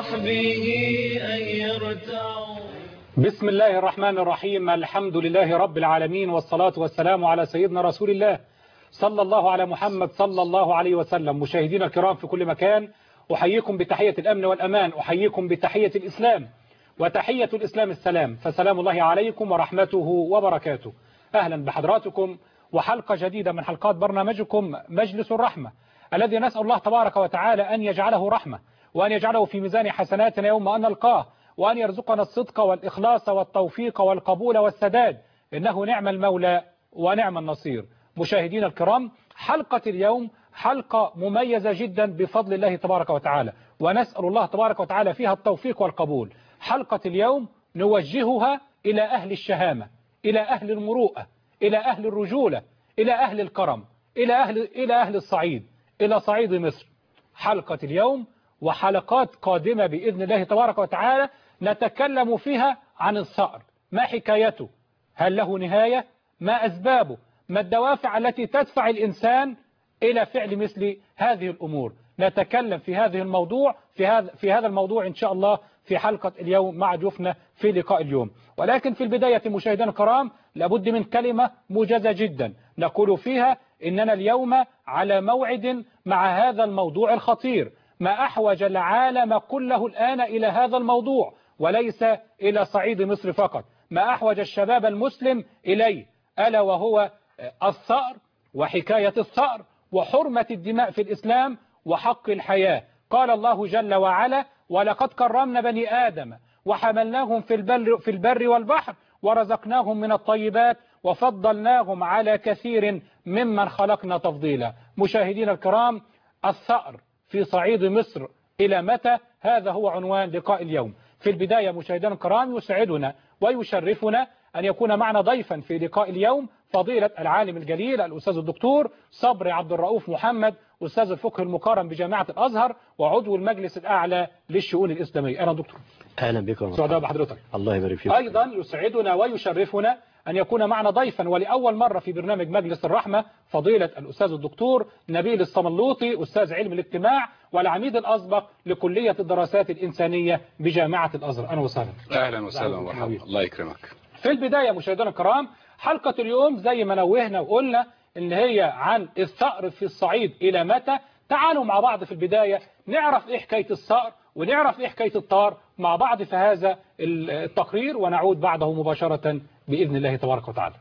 وصحبه أن يرتعوا بسم الله الرحمن الرحيم الحمد لله رب العالمين والصلاة والسلام على سيدنا رسول الله صلى الله على محمد صلى الله عليه وسلم مشاهدينا الكرام في كل مكان أحييكم بتحية الأمن والأمان أحييكم بتحية الإسلام وتحية الإسلام السلام فسلام الله عليكم ورحمته وبركاته أهلا بحضراتكم وحلقة جديدة من حلقات برنامجكم مجلس الرحمة الذي نسأل الله تبارك وتعالى أن يجعله رحمة وأن يجعله في ميزان حسناتنا يوم أن نلقاه وأن يرزقنا الصدق والإخلاص والتوفيق والقبول والسداد إنه نعم المولى ونعم النصير مشاهدينا الكرام حلقة اليوم حلقة مميزة جدا بفضل الله تبارك وتعالى ونسأل الله تبارك وتعالى فيها التوفيق والقبول حلقة اليوم نوجهها إلى أهل الشهامة إلى أهل المروءة إلى أهل الرجولة إلى أهل الكرم إلى أهل, إلى أهل الصعيد إلى صعيد مصر حلقة اليوم وحلقات قادمة بإذن الله تبارك وتعالى نتكلم فيها عن الصقر ما حكايته هل له نهاية ما أسبابه ما الدوافع التي تدفع الإنسان إلى فعل مثل هذه الأمور نتكلم في هذه الموضوع في هذا في هذا الموضوع إن شاء الله في حلقة اليوم مع ضيوفنا في لقاء اليوم ولكن في البداية مشاهدينا الكرام لابد من كلمة موجزة جدا نقول فيها إننا اليوم على موعد مع هذا الموضوع الخطير ما أحوج العالم كله الآن إلى هذا الموضوع وليس إلى صعيد مصر فقط ما أحوج الشباب المسلم إليه ألا وهو الثأر وحكاية الثأر وحرمة الدماء في الإسلام وحق الحياة قال الله جل وعلا ولقد كرمنا بني آدم وحملناهم في البر, في البر والبحر ورزقناهم من الطيبات وفضلناهم على كثير ممن خلقنا تفضيلا مشاهدينا الكرام الثأر في صعيد مصر إلى متى هذا هو عنوان لقاء اليوم في البداية مشاهدينا الكرام يسعدنا ويشرفنا أن يكون معنا ضيفا في لقاء اليوم فضيلة العالم الجليل الأستاذ الدكتور صبري عبد الرؤوف محمد أستاذ الفقه المقارن بجامعة الأزهر وعضو المجلس الأعلى للشؤون الإسلامية أهلا دكتور اهلا بكم سعداء بحضرتك الله يبارك فيك أيضا يسعدنا ويشرفنا أن يكون معنا ضيفا ولأول مرة في برنامج مجلس الرحمة فضيلة الأستاذ الدكتور نبيل الصملوطي أستاذ علم الاجتماع والعميد الأسبق لكلية الدراسات الإنسانية بجامعة الأزهر أهلا وسهلا اهلا وسهلا ومرحبا الله يكرمك في البداية مشاهدينا الكرام حلقة اليوم زي ما نوهنا وقلنا ان هي عن الثأر في الصعيد الى متى تعالوا مع بعض في البداية نعرف ايه حكاية الثأر ونعرف ايه حكاية الطار مع بعض في هذا التقرير ونعود بعده مباشرة بإذن الله تبارك وتعالى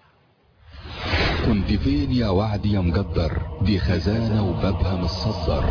كنت فين يا وعد يا مقدر دي خزانة وبابها متصدر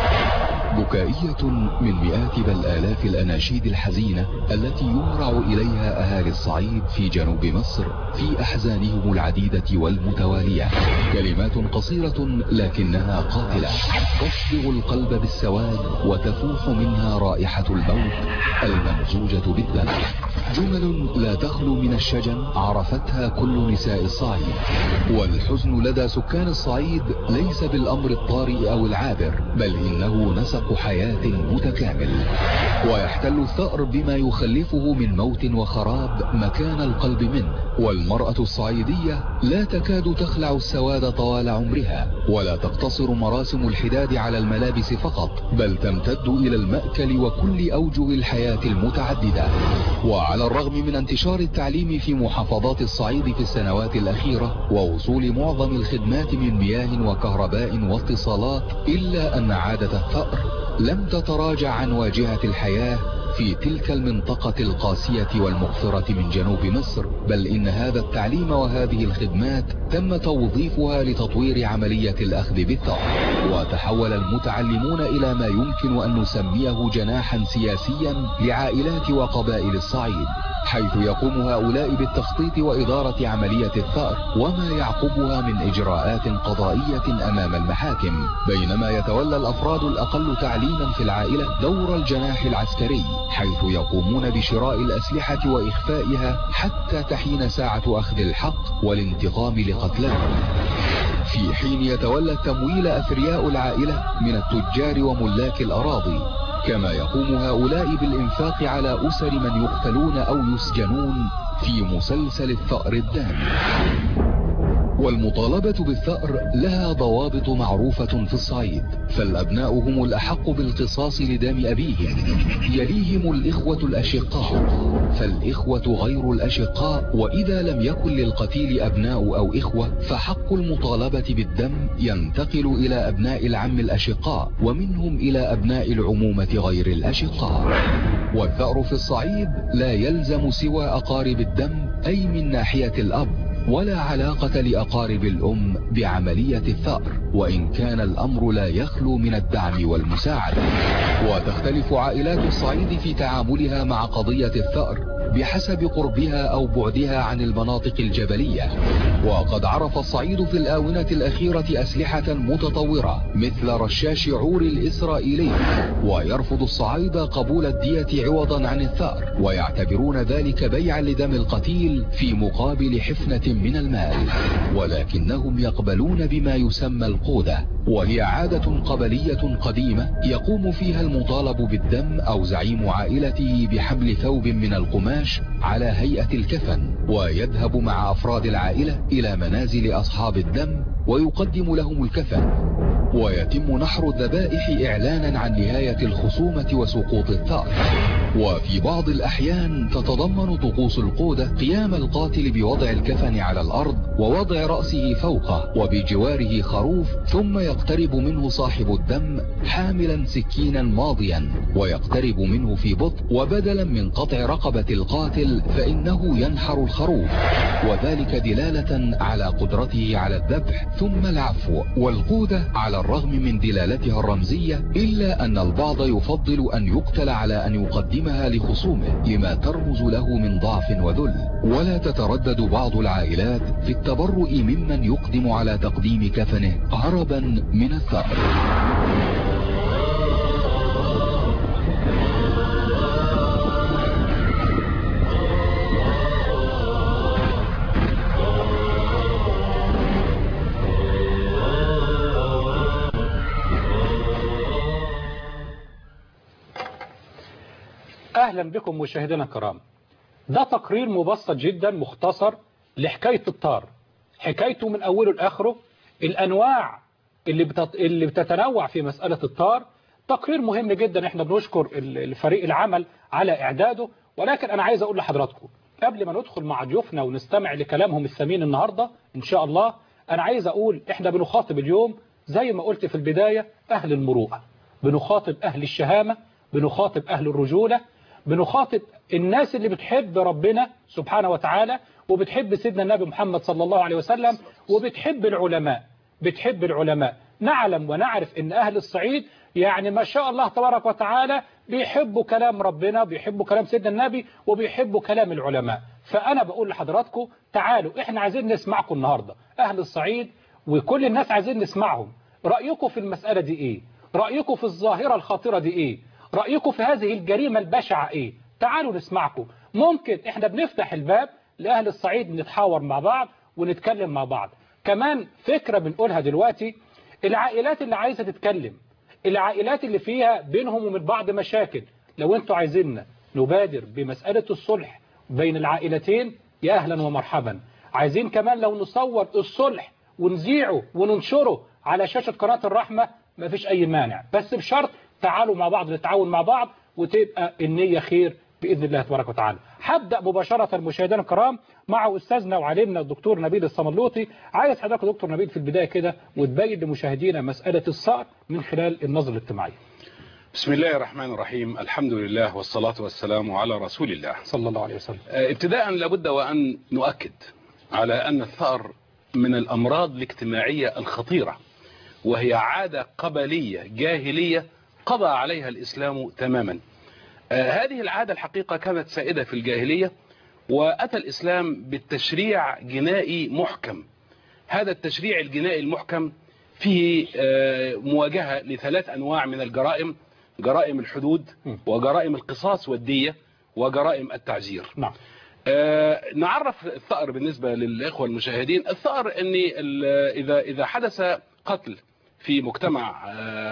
بكائية من مئات بل آلاف الأناشيد الحزينة التي يمرع إليها أهالي الصعيد في جنوب مصر في أحزانهم العديدة والمتوالية كلمات قصيرة لكنها قاتلة تصبغ القلب بالسواد وتفوح منها رائحة الموت الممزوجة بالدم جمل لا تخلو من الشجن عرفتها كل نساء الصعيد والحزن لدى سكان الصعيد ليس بالأمر الطارئ أو العابر بل إنه نسق حياة متكامل ويحتل الثأر بما يخلفه من موت وخراب مكان القلب منه والمرأة الصعيدية لا تكاد تخلع السواد طوال عمرها ولا تقتصر مراسم الحداد على الملابس فقط بل تمتد إلى المأكل وكل أوجه الحياة المتعددة وعلى الرغم من انتشار التعليم في محافظات الصعيد في السنوات الأخيرة ووصول معظم الخدمات من مياه وكهرباء واتصالات إلا أن عادة الثأر لم تتراجع عن واجهة الحياة في تلك المنطقة القاسية والمغفرة من جنوب مصر بل إن هذا التعليم وهذه الخدمات تم توظيفها لتطوير عملية الأخذ بالثأر وتحول المتعلمون إلى ما يمكن أن نسميه جناحا سياسيا لعائلات وقبائل الصعيد حيث يقوم هؤلاء بالتخطيط وإدارة عملية الثأر وما يعقبها من إجراءات قضائية أمام المحاكم بينما يتولى الأفراد الأقل تعليما في العائلة دور الجناح العسكري حيث يقومون بشراء الأسلحة وإخفائها حتى تحين ساعة أخذ الحق والانتقام لقتلاهم في حين يتولى التمويل أثرياء العائلة من التجار وملاك الأراضي كما يقوم هؤلاء بالإنفاق على أسر من يقتلون أو يسجنون في مسلسل الثأر الدامي والمطالبة بالثأر لها ضوابط معروفة في الصعيد فالأبناء هم الأحق بالقصاص لدم أبيهم يليهم الإخوة الأشقاء فالإخوة غير الأشقاء وإذا لم يكن للقتيل أبناء أو إخوة فحق المطالبة بالدم ينتقل إلى أبناء العم الأشقاء ومنهم إلى أبناء العمومة غير الأشقاء والثأر في الصعيد لا يلزم سوى أقارب الدم أي من ناحية الأب ولا علاقة لأقارب الأم بعملية الثأر وإن كان الأمر لا يخلو من الدعم والمساعدة وتختلف عائلات الصعيد في تعاملها مع قضية الثأر بحسب قربها أو بعدها عن المناطق الجبلية وقد عرف الصعيد في الآونة الأخيرة أسلحة متطورة مثل رشاش عور الإسرائيلي ويرفض الصعيد قبول الدية عوضا عن الثأر ويعتبرون ذلك بيعا لدم القتيل في مقابل حفنة من المال ولكنهم يقبلون بما يسمى القودة وهي عادة قبلية قديمة يقوم فيها المطالب بالدم أو زعيم عائلته بحمل ثوب من القماش على هيئة الكفن ويذهب مع أفراد العائلة إلى منازل أصحاب الدم ويقدم لهم الكفن ويتم نحر الذبائح إعلانا عن نهاية الخصومة وسقوط الثأر وفي بعض الأحيان تتضمن طقوس القودة قيام القاتل بوضع الكفن على الأرض ووضع رأسه فوقه وبجواره خروف ثم يقترب منه صاحب الدم حاملا سكينا ماضيا ويقترب منه في بطء وبدلا من قطع رقبة القاتل فإنه ينحر الخروف وذلك دلالة على قدرته على الذبح ثم العفو والقودة على الرغم من دلالتها الرمزية إلا أن البعض يفضل أن يقتل على أن يقدمها لخصومه لما ترمز له من ضعف وذل ولا تتردد بعض العائلات في التبرؤ ممن يقدم على تقديم كفنه هربا من الثأر أهلا بكم مشاهدينا الكرام ده تقرير مبسط جدا مختصر لحكاية الطار حكايته من أوله لآخره الأنواع اللي, بتت... اللي بتتنوع في مسألة الطار تقرير مهم جدا احنا بنشكر الفريق العمل على إعداده ولكن أنا عايز أقول لحضراتكم قبل ما ندخل مع ضيوفنا ونستمع لكلامهم الثمين النهاردة إن شاء الله أنا عايز أقول احنا بنخاطب اليوم زي ما قلت في البداية أهل المروءة بنخاطب أهل الشهامة بنخاطب أهل الرجولة بنخاطب الناس اللي بتحب ربنا سبحانه وتعالى وبتحب سيدنا النبي محمد صلى الله عليه وسلم وبتحب العلماء بتحب العلماء نعلم ونعرف ان اهل الصعيد يعني ما شاء الله تبارك وتعالى بيحبوا كلام ربنا بيحبوا كلام سيدنا النبي وبيحبوا كلام العلماء فانا بقول لحضراتكم تعالوا احنا عايزين نسمعكم النهاردة اهل الصعيد وكل الناس عايزين نسمعهم رأيكم في المسألة دي ايه رأيكم في الظاهرة الخطيرة دي ايه رأيكم في هذه الجريمة البشعة ايه تعالوا نسمعكم ممكن احنا بنفتح الباب لأهل الصعيد نتحاور مع بعض ونتكلم مع بعض كمان فكرة بنقولها دلوقتي العائلات اللي عايزة تتكلم العائلات اللي فيها بينهم ومن بعض مشاكل لو انتوا عايزيننا نبادر بمسألة الصلح بين العائلتين يا أهلا ومرحبا عايزين كمان لو نصور الصلح ونذيعه وننشره على شاشة قناة الرحمة ما فيش أي مانع بس بشرط تعالوا مع بعض نتعاون مع بعض وتبقى النية خير بإذن الله تبارك وتعالى هبدأ مباشرة مشاهدينا الكرام مع أستاذنا وعلمنا الدكتور نبيل الصملوطي عايز حضرتك دكتور نبيل في البداية كده وتبين لمشاهدينا مسألة الصقر من خلال النظر الاجتماعي بسم الله الرحمن الرحيم الحمد لله والصلاة والسلام على رسول الله صلى الله عليه وسلم ابتداء لابد وأن نؤكد على أن الثأر من الأمراض الاجتماعية الخطيرة وهي عادة قبلية جاهلية قضى عليها الإسلام تماما آه هذه العادة الحقيقة كانت سائدة في الجاهلية وأتى الإسلام بالتشريع جنائي محكم هذا التشريع الجنائي المحكم فيه آه مواجهة لثلاث أنواع من الجرائم جرائم الحدود وجرائم القصاص والدية وجرائم التعزير نعم آه نعرف الثأر بالنسبة للإخوة المشاهدين الثأر أن إذا, إذا حدث قتل في مجتمع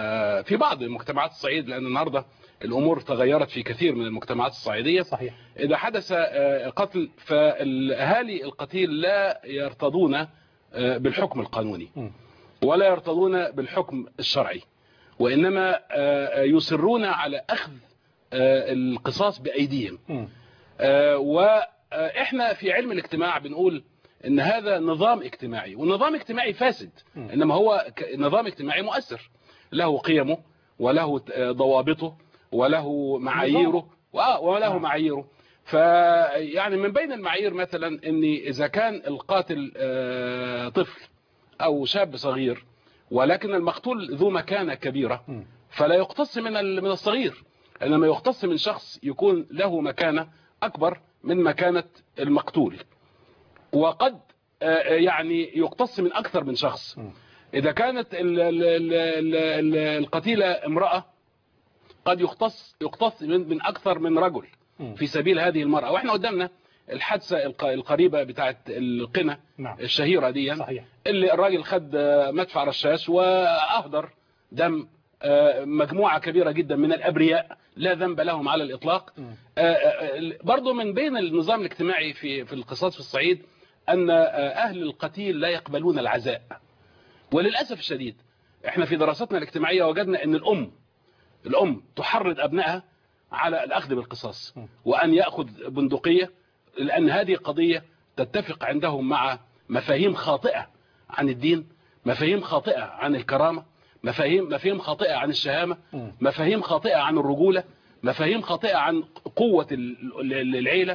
في بعض مجتمعات الصعيد لأن النهاردة الأمور تغيرت في كثير من المجتمعات الصعيدية صحيح. إذا حدث قتل فالأهالي القتيل لا يرتضون آه، بالحكم القانوني م. ولا يرتضون بالحكم الشرعي وإنما آه، يصرون على أخذ آه، القصاص بأيديهم م. آه، وإحنا في علم الاجتماع بنقول إن هذا نظام اجتماعي والنظام اجتماعي فاسد م. إنما هو ك- نظام اجتماعي مؤثر له قيمه وله آه، ضوابطه وله معاييره وآه، وله نعم. معاييره فيعني من بين المعايير مثلا ان اذا كان القاتل آه، طفل او شاب صغير ولكن المقتول ذو مكانة كبيرة م. فلا يقتص من ال- من الصغير انما يقتص من شخص يكون له مكانة اكبر من مكانة المقتول وقد آه، آه، يعني يقتص من اكثر من شخص م. اذا كانت ال- ال- ال- ال- ال- القتيلة امرأة قد يقتص يقتص من من اكثر من رجل م. في سبيل هذه المرأة واحنا قدامنا الحادثة الق- القريبة بتاعت القنا نعم الشهيرة دي صحيح اللي الراجل خد آه، مدفع رشاش واهدر دم آه، مجموعة كبيرة جدا من الابرياء لا ذنب لهم على الاطلاق م. آه، آه، برضو من بين النظام الاجتماعي في في القصاص في الصعيد ان آه، اهل القتيل لا يقبلون العزاء وللاسف الشديد احنا في دراستنا الاجتماعية وجدنا ان الام الام تحرض ابنائها على الاخذ بالقصاص م. وان ياخذ بندقيه لان هذه قضيه تتفق عندهم مع مفاهيم خاطئه عن الدين مفاهيم خاطئه عن الكرامه مفاهيم مفاهيم خاطئه عن الشهامه م. مفاهيم خاطئه عن الرجوله مفاهيم خاطئه عن قوه ال- ال- العيله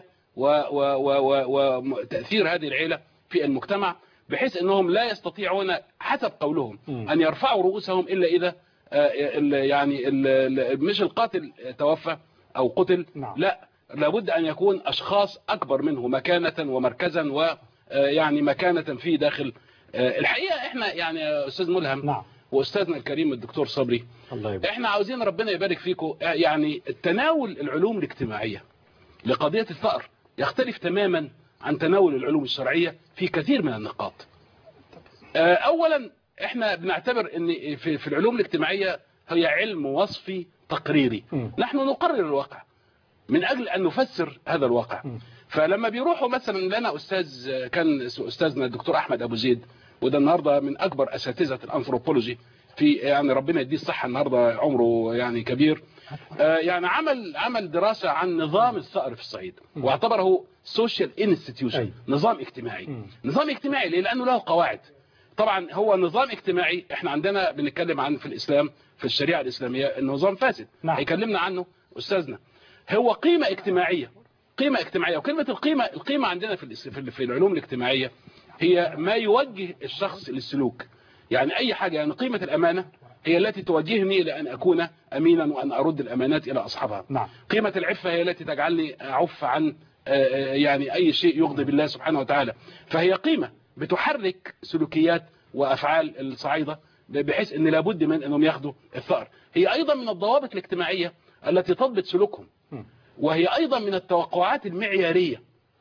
وتاثير هذه العيله في المجتمع بحيث انهم لا يستطيعون حسب قولهم م. ان يرفعوا رؤوسهم الا اذا آه، ال- يعني ال- ال- مش القاتل توفى او قتل نعم. لا لابد ان يكون اشخاص اكبر منه مكانة ومركزا ويعني مكانة في داخل آه، الحقيقة احنا يعني يا استاذ ملهم نعم واستاذنا الكريم الدكتور صبري الله يبارك احنا عاوزين ربنا يبارك فيكم آه، يعني تناول العلوم الاجتماعية لقضية الثأر يختلف تماما عن تناول العلوم الشرعية في كثير من النقاط آه، اولا احنا بنعتبر ان في في العلوم الاجتماعية هي علم وصفي تقريري م. نحن نقرر الواقع من اجل ان نفسر هذا الواقع م. فلما بيروحوا مثلا لنا استاذ كان استاذنا الدكتور احمد ابو زيد وده النهارده من اكبر اساتذه الانثروبولوجي في يعني ربنا يديه الصحه النهارده عمره يعني كبير آه، يعني عمل عمل دراسه عن نظام الثأر في الصعيد واعتبره سوشيال انستتيوشن أي. نظام اجتماعي م. نظام اجتماعي ليه لانه له قواعد طبعا هو نظام اجتماعي احنا عندنا بنتكلم عن في الاسلام في الشريعه الاسلاميه النظام فاسد نعم. هيكلمنا عنه استاذنا هو قيمه اجتماعيه قيمه اجتماعيه وكلمه القيمه القيمه عندنا في الاس- في ال- في العلوم الاجتماعيه هي ما يوجه الشخص للسلوك يعني اي حاجه يعني قيمه الامانه هي التي توجهني لان اكون امينا وان ارد الامانات الى اصحابها نعم قيمة العفة هي التي تجعلني أعف عن آه، آه، يعني أي شيء يغضب الله سبحانه وتعالى فهي قيمة بتحرك سلوكيات وأفعال الصعيدة بحيث أن لابد من أنهم ياخدوا الثأر هي أيضا من الضوابط الاجتماعية التي تضبط سلوكهم م. وهي أيضا من التوقعات المعيارية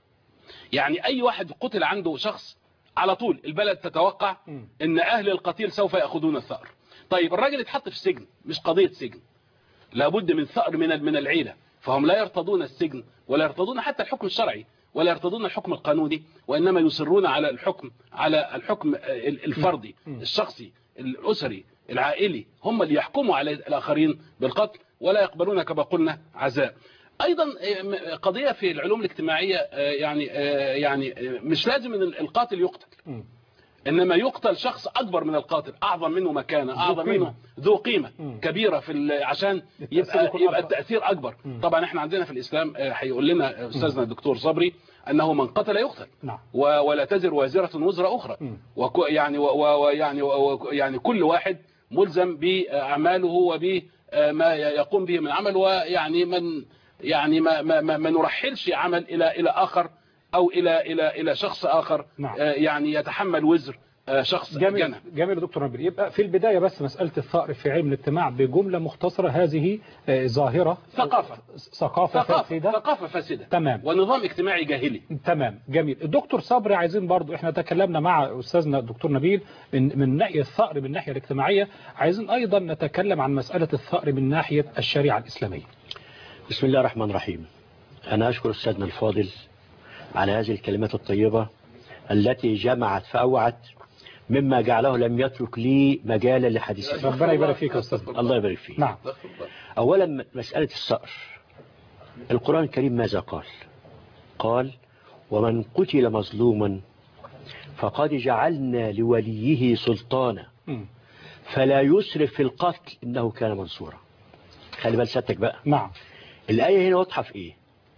يعني أي واحد قتل عنده شخص على طول البلد تتوقع م. أن أهل القتيل سوف يأخذون الثأر طيب الراجل اتحط في سجن مش قضية سجن لابد من ثأر من من العيلة فهم لا يرتضون السجن ولا يرتضون حتى الحكم الشرعي ولا يرتضون الحكم القانوني وإنما يصرون على الحكم على الحكم ال- الفردي الشخصي الأسري العائلي هم اللي يحكموا على الآخرين بالقتل ولا يقبلون كما قلنا عزاء ايضا قضيه في العلوم الاجتماعيه يعني يعني مش لازم ان القاتل يقتل م. انما يقتل شخص اكبر من القاتل اعظم منه مكانه اعظم قيمة. منه ذو قيمه مم. كبيره في ال- عشان التأثير يبقى يكون يبقى أكبر. التاثير اكبر مم. طبعا احنا عندنا في الاسلام آه، هيقول لنا استاذنا الدكتور صبري انه من قتل يقتل نعم و- ولا تزر وازره وزر اخرى مم. وكو يعني و- و- ويعني و- و- يعني كل واحد ملزم باعماله وبما يقوم به من عمل ويعني من يعني ما ما ما ما نرحلش عمل الى الى اخر او الى الى الى شخص اخر نعم. آه، يعني يتحمل وزر آه، شخص جميل جنى جميل يا دكتور نبيل يبقى في البداية بس مسألة الثأر في علم الاجتماع بجملة مختصرة هذه آه، ظاهرة ثقافة. ثقافة ثقافة فاسدة ثقافة فاسدة تمام ونظام اجتماعي جاهلي تمام جميل الدكتور صبري عايزين برضو احنا تكلمنا مع استاذنا الدكتور نبيل من من ناحيه الثأر من الناحيه الاجتماعيه عايزين ايضا نتكلم عن مساله الثأر من ناحيه الشريعه الاسلاميه بسم الله الرحمن الرحيم أنا أشكر أستاذنا الفاضل على هذه الكلمات الطيبة التي جمعت فأوعت مما جعله لم يترك لي مجالا لحديث ربنا يبارك فيك يا أستاذ الله يبارك فيك نعم أولا م- مسألة الصقر القرآن الكريم ماذا قال قال ومن قتل مظلوما فقد جعلنا لوليه سلطانا مم. فلا يسرف في القتل إنه كان منصورا خلي بال سيادتك بقى نعم الآية هنا واضحة في إيه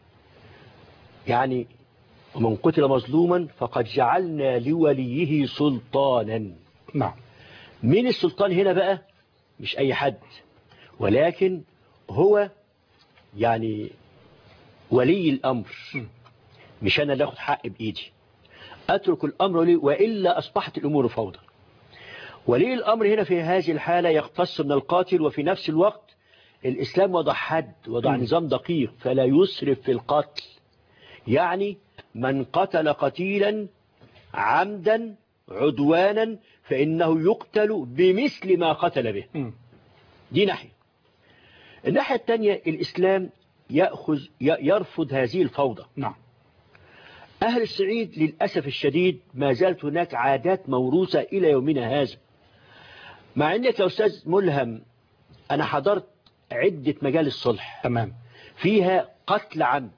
يعني ومن قتل مظلوما فقد جعلنا لوليه سلطانا نعم مين السلطان هنا بقى مش أي حد ولكن هو يعني ولي الأمر مش أنا اللي أخذ حق بإيدي أترك الأمر لي وإلا أصبحت الأمور فوضى ولي الأمر هنا في هذه الحالة يقتص من القاتل وفي نفس الوقت الإسلام وضع حد وضع نظام دقيق فلا يسرف في القتل يعني من قتل قتيلا عمدا عدوانا فإنه يقتل بمثل ما قتل به مم. دي ناحية الناحية الثانية الإسلام يأخذ ي- يرفض هذه الفوضى نعم أهل الصعيد للأسف الشديد ما زالت هناك عادات موروثة إلى يومنا هذا مع أنك يا أستاذ ملهم أنا حضرت عدة مجالس صلح تمام فيها قتل عمد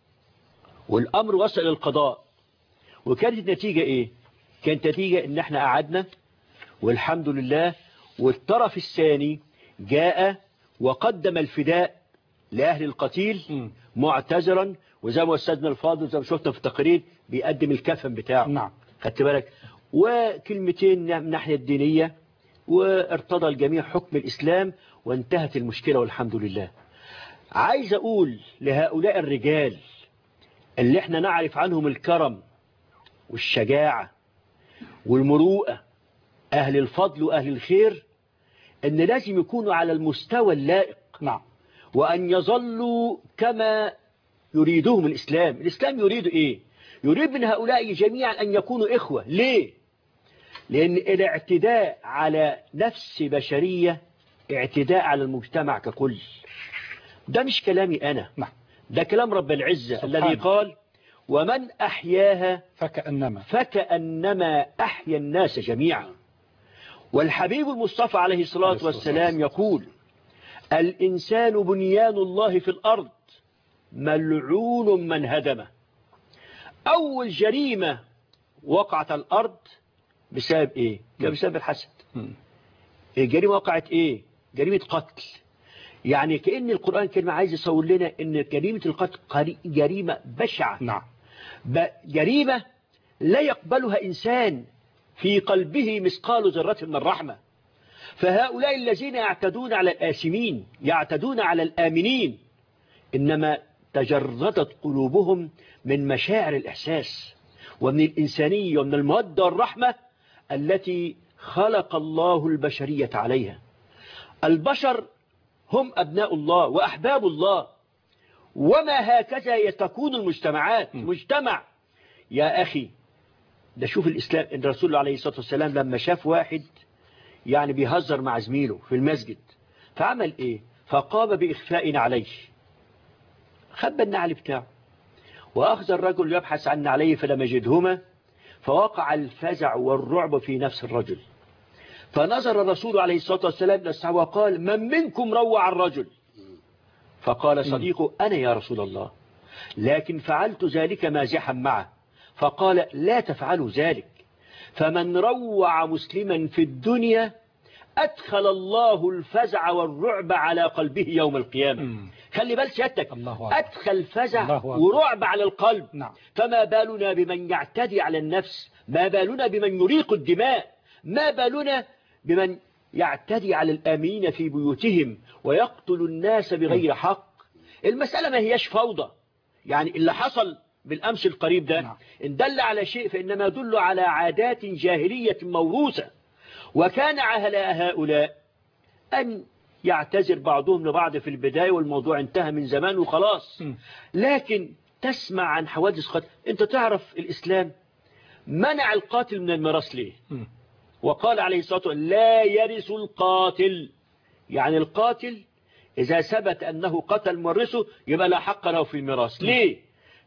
والأمر وصل للقضاء وكانت النتيجة إيه كانت نتيجة إن احنا قعدنا والحمد لله والطرف الثاني جاء وقدم الفداء لأهل القتيل مم. معتذرا وزي ما أستاذنا الفاضل زي ما شفنا في التقرير بيقدم الكفن بتاعه نعم خدت بالك وكلمتين من الناحية الدينية وارتضى الجميع حكم الإسلام وانتهت المشكلة والحمد لله عايز أقول لهؤلاء الرجال اللي احنا نعرف عنهم الكرم والشجاعة والمروءة أهل الفضل وأهل الخير أن لازم يكونوا على المستوى اللائق نعم وأن يظلوا كما يريدهم الإسلام الإسلام يريد إيه يريد من هؤلاء جميعا أن يكونوا إخوة ليه لأن الاعتداء على نفس بشرية اعتداء على المجتمع ككل ده مش كلامي أنا نعم ده كلام رب العزة سبحانه. الذي قال ومن أحياها فكأنما فكأنما أحيا الناس جميعا والحبيب المصطفى عليه الصلاة والسلام يقول الإنسان بنيان الله في الأرض ملعون من هدمه أول جريمة وقعت على الأرض بسبب إيه؟ كان بسبب الحسد مم. الجريمة وقعت إيه؟ جريمة قتل يعني كأن القرآن كلمة عايز يصور لنا أن جريمة القتل قري- جريمة بشعة نعم ب- جريمة لا يقبلها إنسان في قلبه مثقال ذرة من الرحمة فهؤلاء الذين يعتدون على الآثمين يعتدون على الآمنين إنما تجردت قلوبهم من مشاعر الإحساس ومن الإنسانية ومن المودة والرحمة التي خلق الله البشرية عليها البشر هم أبناء الله وأحباب الله وما هكذا تكون المجتمعات مجتمع يا أخي ده شوف الإسلام إن الرسول عليه الصلاة والسلام لما شاف واحد يعني بيهزر مع زميله في المسجد فعمل إيه فقام بإخفاء عليه خبى النعل بتاعه وأخذ الرجل يبحث عن عليه فلم يجدهما فوقع الفزع والرعب في نفس الرجل فنظر الرسول عليه الصلاة والسلام إلى الصحابة وقال من منكم روع الرجل فقال صديقه أنا يا رسول الله لكن فعلت ذلك مازحا معه فقال لا تفعلوا ذلك فمن روع مسلما في الدنيا أدخل الله الفزع والرعب على قلبه يوم القيامة مم. خلي بال سيادتك الله أكبر. أدخل فزع الله أكبر. ورعب على القلب نعم فما بالنا بمن يعتدي على النفس ما بالنا بمن يريق الدماء ما بالنا بمن يعتدي على الآمنين في بيوتهم ويقتل الناس بغير حق المسألة ما هيش فوضى يعني اللي حصل بالأمس القريب ده نعم. إن دل على شيء فإنما يدل على عادات جاهلية موروثة وكان على هؤلاء أن يعتذر بعضهم لبعض في البداية والموضوع انتهى من زمان وخلاص مم. لكن تسمع عن حوادث قتل انت تعرف الإسلام منع القاتل من الميراث ليه مم. وقال عليه الصلاة والسلام لا يرث القاتل يعني القاتل إذا ثبت أنه قتل مورثه يبقى لا حق له في الميراث ليه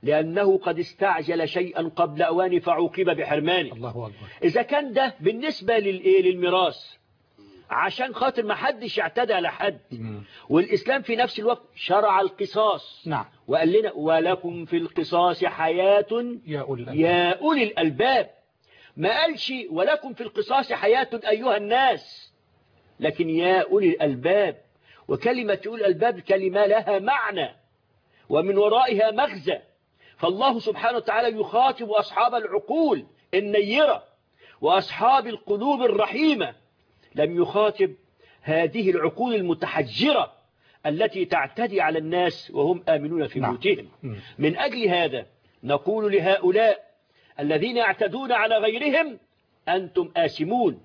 لأنه قد استعجل شيئا قبل أوان فعوقب بحرمانه الله أكبر إذا كان ده بالنسبة للإيه للميراث عشان خاطر ما حدش يعتدى على حد مم. والإسلام في نفس الوقت شرع القصاص نعم وقال لنا ولكم في القصاص حياة يا أولي الألباب. يا أولي الألباب ما قالش ولكم في القصاص حياة أيها الناس لكن يا أولي الألباب وكلمة أولي الألباب كلمة لها معنى ومن ورائها مغزى فالله سبحانه وتعالى يخاطب أصحاب العقول النيرة وأصحاب القلوب الرحيمة لم يخاطب هذه العقول المتحجرة التي تعتدي على الناس وهم آمنون في نعم. بيوتهم مم. من أجل هذا نقول لهؤلاء الذين يعتدون على غيرهم أنتم آسمون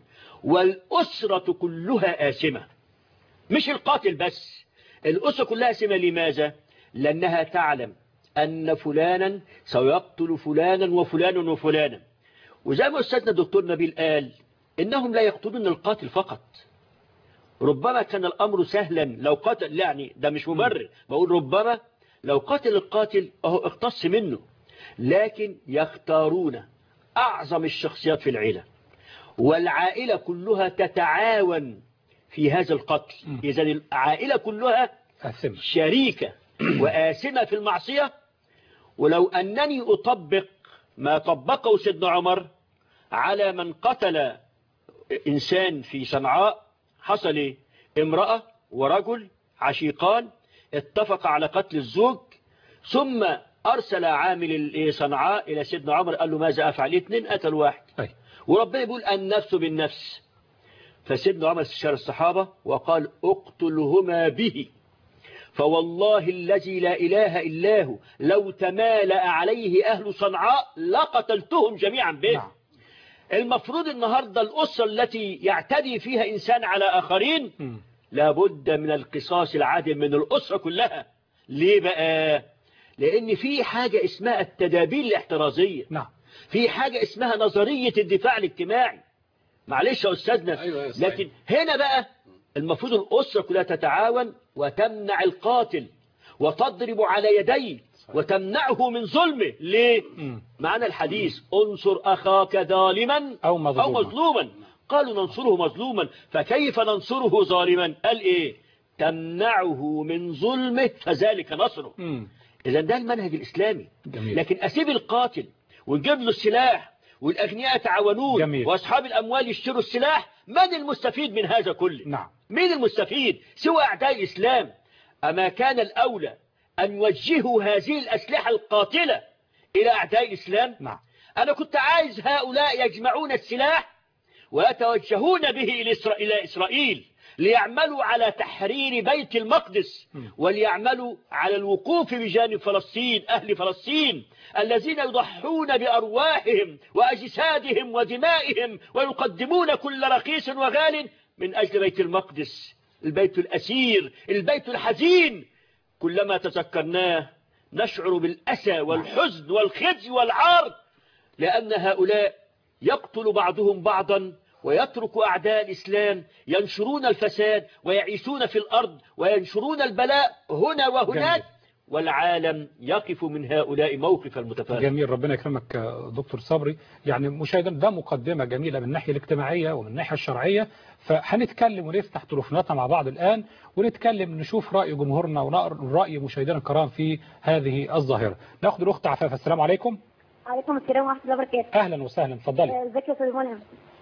والأسرة كلها آسمة مش القاتل بس الأسرة كلها آسمة لماذا؟ لأنها تعلم أن فلانا سيقتل فلانا وفلانا وفلانا وزي ما أستاذنا الدكتور نبيل قال إنهم لا يقتلون القاتل فقط ربما كان الأمر سهلا لو قتل يعني ده مش مبرر بقول ربما لو قتل القاتل أهو اقتص منه لكن يختارون أعظم الشخصيات في العيلة والعائلة كلها تتعاون في هذا القتل إذا العائلة كلها أثم شريكة وآسمة في المعصية ولو أنني أطبق ما طبقه سيدنا عمر على من قتل إنسان في صنعاء حصل إيه؟ امرأة ورجل عشيقان اتفق على قتل الزوج ثم أرسل عامل ال- صنعاء إلى سيدنا عمر قال له ماذا أفعل اثنين قتل واحد أي. وربنا يقول النفس بالنفس فسيدنا عمر استشار الصحابة وقال اقتلهما به فوالله الذي لا إله إلا هو لو تمالأ عليه أهل صنعاء لقتلتهم جميعا به نعم المفروض النهاردة الأسرة التي يعتدي فيها إنسان على آخرين مم. لابد من القصاص العادل من الأسرة كلها ليه بقى لأن في حاجة اسمها التدابير الاحترازية نعم في حاجة اسمها نظرية الدفاع الاجتماعي معلش يا أستاذنا أيوة يا صحيح. لكن هنا بقى المفروض الأسرة كلها تتعاون وتمنع القاتل وتضرب على يديه وتمنعه من ظلمه ليه مم. معنى الحديث انصر أخاك ظالما أو مظلوما. أو مظلوما قالوا ننصره مظلوما فكيف ننصره ظالما قال إيه تمنعه من ظلمه فذلك نصره مم. إذا ده المنهج الإسلامي جميل. لكن أسيب القاتل ونجيب له السلاح والأغنياء يتعاونون جميل. وأصحاب الأموال يشتروا السلاح من المستفيد من هذا كله نعم مين المستفيد سوى أعداء الإسلام أما كان الأولى أن يوجهوا هذه الأسلحة القاتلة إلى أعداء الإسلام نعم أنا كنت عايز هؤلاء يجمعون السلاح ويتوجهون به إلى إسرا- إلى إسرائيل ليعملوا على تحرير بيت المقدس وليعملوا على الوقوف بجانب فلسطين أهل فلسطين الذين يضحون بأرواحهم وأجسادهم ودمائهم ويقدمون كل رخيص وغال من أجل بيت المقدس البيت الأسير البيت الحزين كلما تذكرناه نشعر بالأسى والحزن والخزي والعار لأن هؤلاء يقتل بعضهم بعضا ويترك أعداء الإسلام ينشرون الفساد ويعيشون في الأرض وينشرون البلاء هنا وهناك جميل. والعالم يقف من هؤلاء موقف المتفاهم جميل ربنا يكرمك يا دكتور صبري يعني مشاهدا ده مقدمة جميلة من الناحية الاجتماعية ومن الناحية الشرعية فهنتكلم ونفتح تليفوناتنا مع بعض الآن ونتكلم نشوف رأي جمهورنا ورأي مشاهدينا الكرام في هذه الظاهرة ناخد الأخت عفاف السلام عليكم عليكم السلام ورحمة الله وبركاته أهلا وسهلا اتفضلي آه، ازيك يا استاذ منى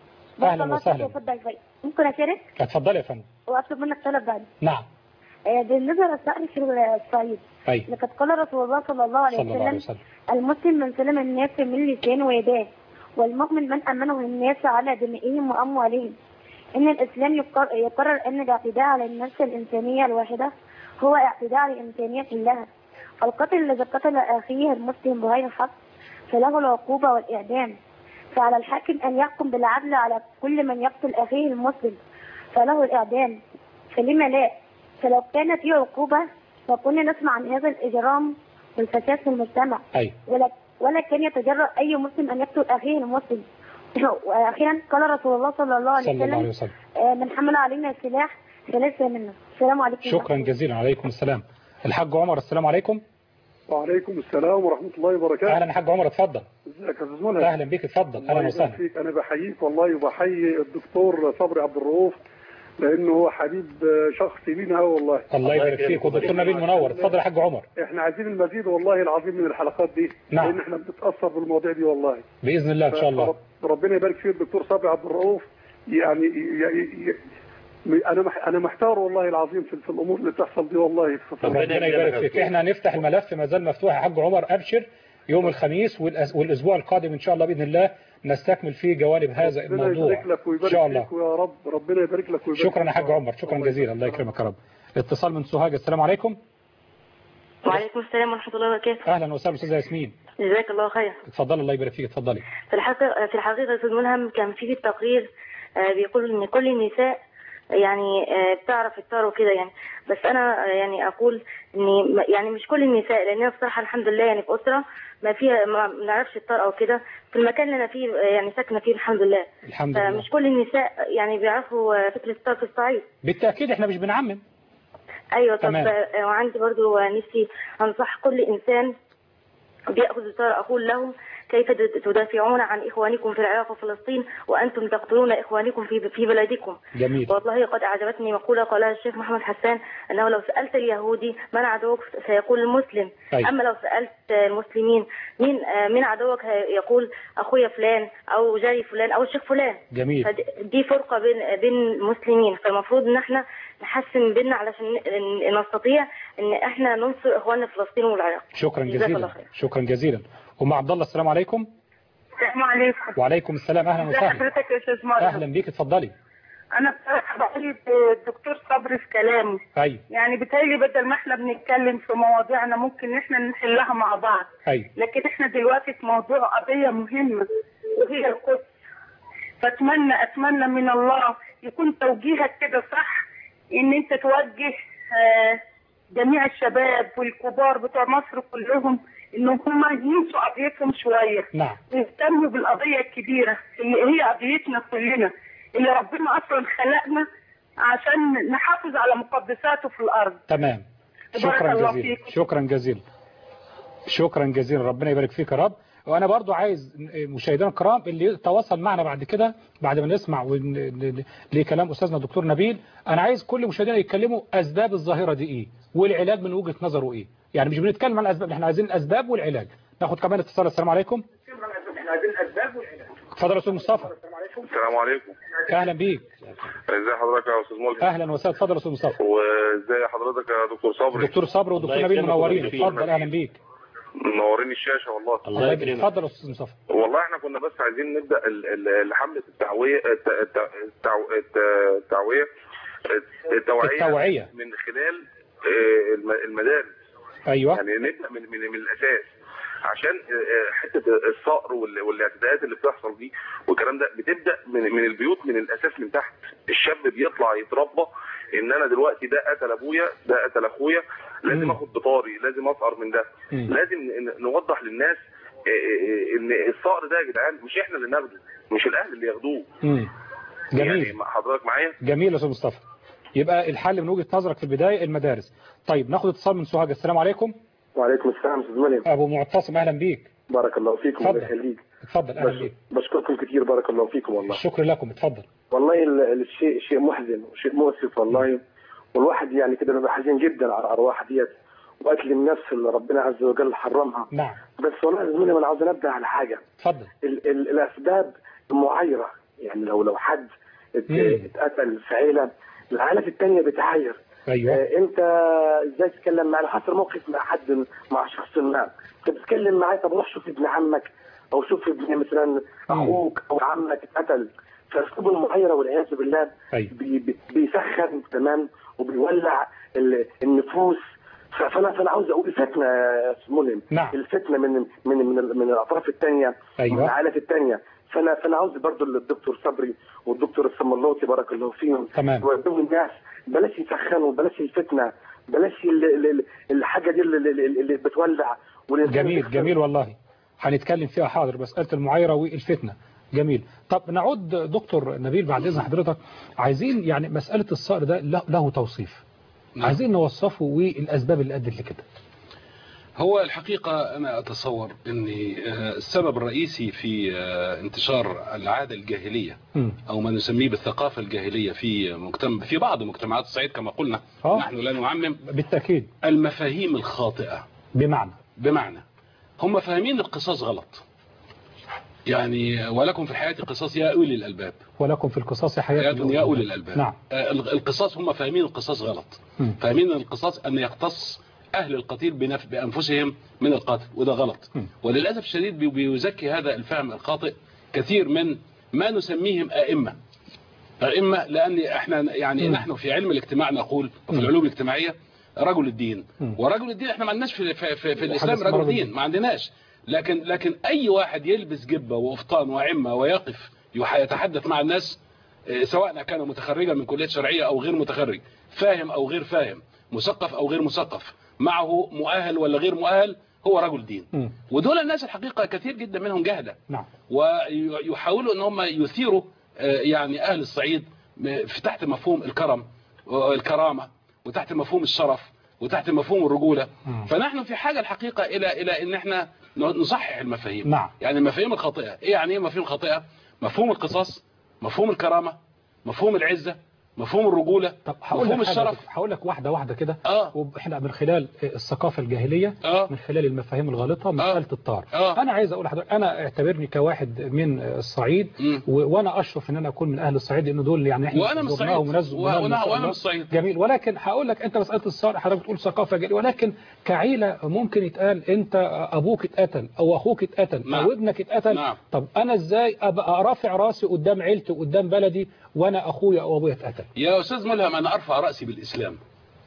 أهلا وسهلا. اتفضل شوية ممكن اشارك اتفضلي يا فندم واطلب منك طلب بعد نعم آه، بالنسبة للسائل في الصعيد أي لقد قال رسول الله صلى الله عليه صلى الله عليه وسلم وسلم المسلم من سلم الناس من لسانه ويداه والمؤمن من أمنه الناس على دمائهم وأموالهم إن الإسلام يقر- يقرر أن الاعتداء على النفس الإنسانية الواحدة هو اعتداء على الإنسانية كلها القتل الذي قتل أخيه المسلم بغير حق فله العقوبة والإعدام فعلى الحاكم أن يحكم بالعدل على كل من يقتل أخيه المسلم فله الإعدام فلما لا فلو كان في عقوبة فكنا نسمع عن هذا الإجرام والفساد في المجتمع أي ولا ولا كان يتجرأ أي مسلم أن يقتل أخيه المسلم وأخيرا قال رسول الله صلى الله عليه صلى الله عليه وسلم وسلم آه، من حمل علينا السلاح فليس منا السلام عليكم شكرا جزيلا عليكم السلام الحاج عمر السلام عليكم وعليكم السلام ورحمة الله وبركاته اهلا يا حاج عمر اتفضل ازيك يا استاذ منى اهلا بيك اتفضل الله اهلا يبارك وسهلا فيك انا بحييك والله وبحيي الدكتور صبري عبد الرؤوف لانه هو حبيب شخصي لينا قوي والله الله يبارك فيك والدكتور نبيل منور اتفضل يا حاج عمر احنا عايزين المزيد والله العظيم من الحلقات دي نعم. لان احنا بنتاثر بالمواضيع دي والله باذن الله ان شاء الله فرب- ربنا يبارك فيه الدكتور صبري عبد الرؤوف يعني ي- ي- ي- انا مح- انا محتار والله العظيم في, في الامور اللي بتحصل دي والله في في- ربنا يبارك فيك احنا هنفتح الملف ما زال مفتوح يا حاج عمر ابشر يوم الخميس والأس- والاسبوع القادم ان شاء الله باذن الله نستكمل فيه جوانب هذا ربنا الموضوع يبارك لك ان ويبارك شاء الله فيك ويا رب ربنا يبارك لك ويبارك شكرا يا فيك حاج عمر شكرا جزيلا الله يكرمك يا رب اتصال من سوهاج السلام عليكم وعليكم السلام ورحمة الله وبركاته اهلا وسهلا استاذه ياسمين جزاك الله خير اتفضلي الله يبارك فيك اتفضلي في الحقيقة في الحقيقة يا أستاذ ملهم كان في في التقرير آه، بيقول إن كل النساء يعني آه، بتعرف التار وكده يعني بس أنا آه، يعني أقول إن م- يعني مش كل النساء لأن أنا بصراحة الحمد لله يعني في أسرة ما فيها ما بنعرفش التار أو كده في المكان اللي أنا فيه آه، يعني ساكنة فيه الحمد لله الحمد لله فمش كل النساء يعني بيعرفوا آه، فكرة التار في الصعيد بالتاكيد احنا مش بنعمم ايوه طب تمام. آه، وعندي برضو نفسي انصح كل انسان بياخذ الثار اقول لهم كيف تد- تدافعون عن اخوانكم في العراق وفلسطين وانتم تقتلون اخوانكم في في بلدكم جميل والله قد اعجبتني مقوله قالها الشيخ محمد حسان انه لو سالت اليهودي من عدوك سيقول المسلم أي. اما لو سالت المسلمين مين آه، مين عدوك يقول اخويا فلان او جاري فلان او الشيخ فلان جميل فدي فرقه بين بين المسلمين فالمفروض ان احنا نحسن بيننا علشان ن- ن- نستطيع ان احنا ننصر اخواننا في فلسطين والعراق شكرا جزاك الله جزيلا خير. شكرا جزيلا ام عبد الله السلام عليكم السلام عليكم وعليكم السلام اهلا ازي وسهلا حضرتك يا استاذ مريم اهلا بيك اتفضلي انا بصراحه بقيت الدكتور صبري في كلامه ايوه يعني بالتالي بدل ما احنا بنتكلم في مواضيعنا ممكن احنا نحلها مع بعض ايوه لكن احنا دلوقتي في موضوع قضيه مهمه وهي القدس فاتمنى اتمنى من الله يكون توجيهك كده صح ان انت توجه آه، جميع الشباب والكبار بتوع مصر كلهم ان هم ينسوا قضيتهم شويه نعم نهتم بالقضية الكبيرة اللي هي قضيتنا كلنا اللي ربنا أصلا خلقنا عشان نحافظ على مقدساته في الأرض تمام بارك شكرا الله جزيلا فيك. شكرا جزيلا شكرا جزيلا ربنا يبارك فيك يا رب وانا برضو عايز مشاهدينا الكرام اللي يتواصل معنا بعد كده بعد ما نسمع ون- ل- لكلام استاذنا الدكتور نبيل انا عايز كل مشاهدينا يتكلموا اسباب الظاهره دي ايه والعلاج من وجهه نظره ايه يعني مش بنتكلم عن الاسباب احنا عايزين الاسباب والعلاج ناخد كمان اتصال السلام عليكم اتفضل يا استاذ مصطفى السلام عليكم اهلا بيك ازي حضرتك يا استاذ ملهم اهلا وسهلا اتفضل يا استاذ مصطفى وازي حضرتك يا دكتور صبري دكتور صبري ودكتور الله نبيل يكرمك منورين ويبارك فيك. اتفضل اهلا بيك منورين الشاشه والله الله يكرمك اتفضل يا استاذ مصطفى والله احنا كنا بس عايزين نبدا ال- ال- حمله التعويه الت- الت- التعو- الت- التعويه التوعيه التوعية. من خلال آه، الم- المدارس ايوه يعني نبدا من من, من الاساس عشان آه، حته الصقر وال- والاعتداءات اللي بتحصل دي والكلام ده بتبدا من من البيوت من الاساس من تحت الشاب بيطلع يتربى ان انا دلوقتي ده قتل ابويا ده قتل اخويا لازم مم. اخد بطاري لازم اسقر من ده مم. لازم ن- نوضح للناس آه، آه، ان الصقر ده يا جدعان مش احنا اللي ناخده مش الاهل اللي ياخدوه امم جميل يعني حضرتك معايا جميل يا استاذ مصطفى يبقى الحل من وجهة نظرك في البداية المدارس طيب ناخد اتصال من سوهاج السلام عليكم وعليكم السلام استاذ مريم ابو معتصم اهلا بيك بارك الله فيكم اتفضل. الله يخليك اتفضل اهلا بش- بيك بشكركم كثير بارك الله فيكم والله الشكر لكم اتفضل والله ال- الشيء شيء محزن وشيء مؤسف والله والواحد يعني كده بيبقى حزين جدا على الارواح ديت وقتل النفس اللي ربنا عز وجل حرمها نعم بس والله يا زميلي انا عاوز انبه على حاجه اتفضل ال ال الاسباب المعايره يعني لو لو حد ات- مم. اتقتل في عيله العائلات الثانيه بتعاير ايوه آه، انت ازاي تتكلم معاه لو حصل موقف مع حد مع شخص ما انت بتتكلم معاه طب روح شوف ابن عمك او شوف ابن مثلا اخوك او عمك اتقتل فاسلوب المعايره والعياذ بالله ايوه بي بي بيسخن تمام وبيولع ال- النفوس ف- فانا فانا عاوز اقول فتنه يا أستاذ ملهم نعم. الفتنه من من من, ال- من الاطراف الثانيه أيوة. من العائلات الثانيه فانا فانا عاوز برضو الدكتور صبري والدكتور السملوطي بارك الله فيهم تمام. يوجهوا الناس بلاش يسخنوا بلاش الفتنه بلاش ال- ال- ال- الحاجه دي اللي, اللي, اللي بتولع والإنسان جميل يسخن. جميل والله هنتكلم فيها حاضر مسألة المعايرة والفتنة جميل طب نعود دكتور نبيل بعد إذن حضرتك عايزين يعني مسألة الصقر ده له- له توصيف نعم. عايزين نوصفه والأسباب اللي أدت لكده هو الحقيقة أنا أتصور أن آه، السبب الرئيسي في آه، انتشار العادة الجاهلية مم. أو ما نسميه بالثقافة الجاهلية في مجتمع في بعض مجتمعات الصعيد كما قلنا آه. نحن لا نعمم بالتأكيد المفاهيم الخاطئة بمعنى بمعنى هم فاهمين القصاص غلط يعني ولكم في الحياة قصاص يا أولي الألباب ولكم في القصاص حياة حياة يا أولي الألباب نعم آه، القصاص هم فاهمين القصاص غلط مم. فاهمين ان القصاص ان يقتص اهل القتيل بنف... بانفسهم من القتل وده غلط م. وللاسف الشديد بي- بيزكي هذا الفهم الخاطئ كثير من ما نسميهم ائمه ائمه لان احنا يعني م. نحن في علم الاجتماع نقول وفي م. العلوم الاجتماعيه رجل الدين م. ورجل الدين احنا ما عندناش في, في, في, في الاسلام اسمها رجل رجل دين دين. ما عندناش لكن لكن اي واحد يلبس جبه وقفطان وعمه ويقف يح- يتحدث مع الناس آه، سواء كان متخرجا من كلية شرعية أو غير متخرج فاهم أو غير فاهم مثقف أو غير مثقف معه مؤهل ولا غير مؤهل هو رجل دين مم. ودول الناس الحقيقة كثير جدا منهم جهلة نعم ويحاولوا ان هم يثيروا آه، يعني اهل الصعيد م- في تحت مفهوم الكرم والكرامة وتحت مفهوم الشرف وتحت مفهوم الرجولة مم. فنحن في حاجة الحقيقة الى الى ان احنا نصحح المفاهيم نعم. يعني المفاهيم الخاطئة ايه يعني ايه مفاهيم خاطئة مفهوم القصاص مفهوم الكرامة مفهوم العزة مفهوم الرجولة طب هقول مفهوم لك حاجة الشرف كده، هقول لك واحدة واحدة كده اه واحنا من خلال الثقافة الجاهلية اه من خلال المفاهيم الغالطة مسألة الطار آه. انا عايز اقول لحضرتك انا اعتبرني كواحد من الصعيد مم. و- وانا اشرف ان انا اكون من اهل الصعيد لان دول يعني احنا وانا من زرناهم الصعيد وناس- و- وناس- وانا ما شاء وانا الله. من الصعيد جميل ولكن هقول لك انت مساله الصالح حضرتك بتقول ثقافه جاهليه ولكن كعيله ممكن يتقال انت ابوك اتقتل او اخوك اتقتل نعم. او ابنك اتقتل نعم. طب انا ازاي ابقى رافع راسي قدام عيلتي وقدام بلدي وانا اخويا او ابويا اتقتل يا أستاذ ملهم أنا أرفع رأسي بالإسلام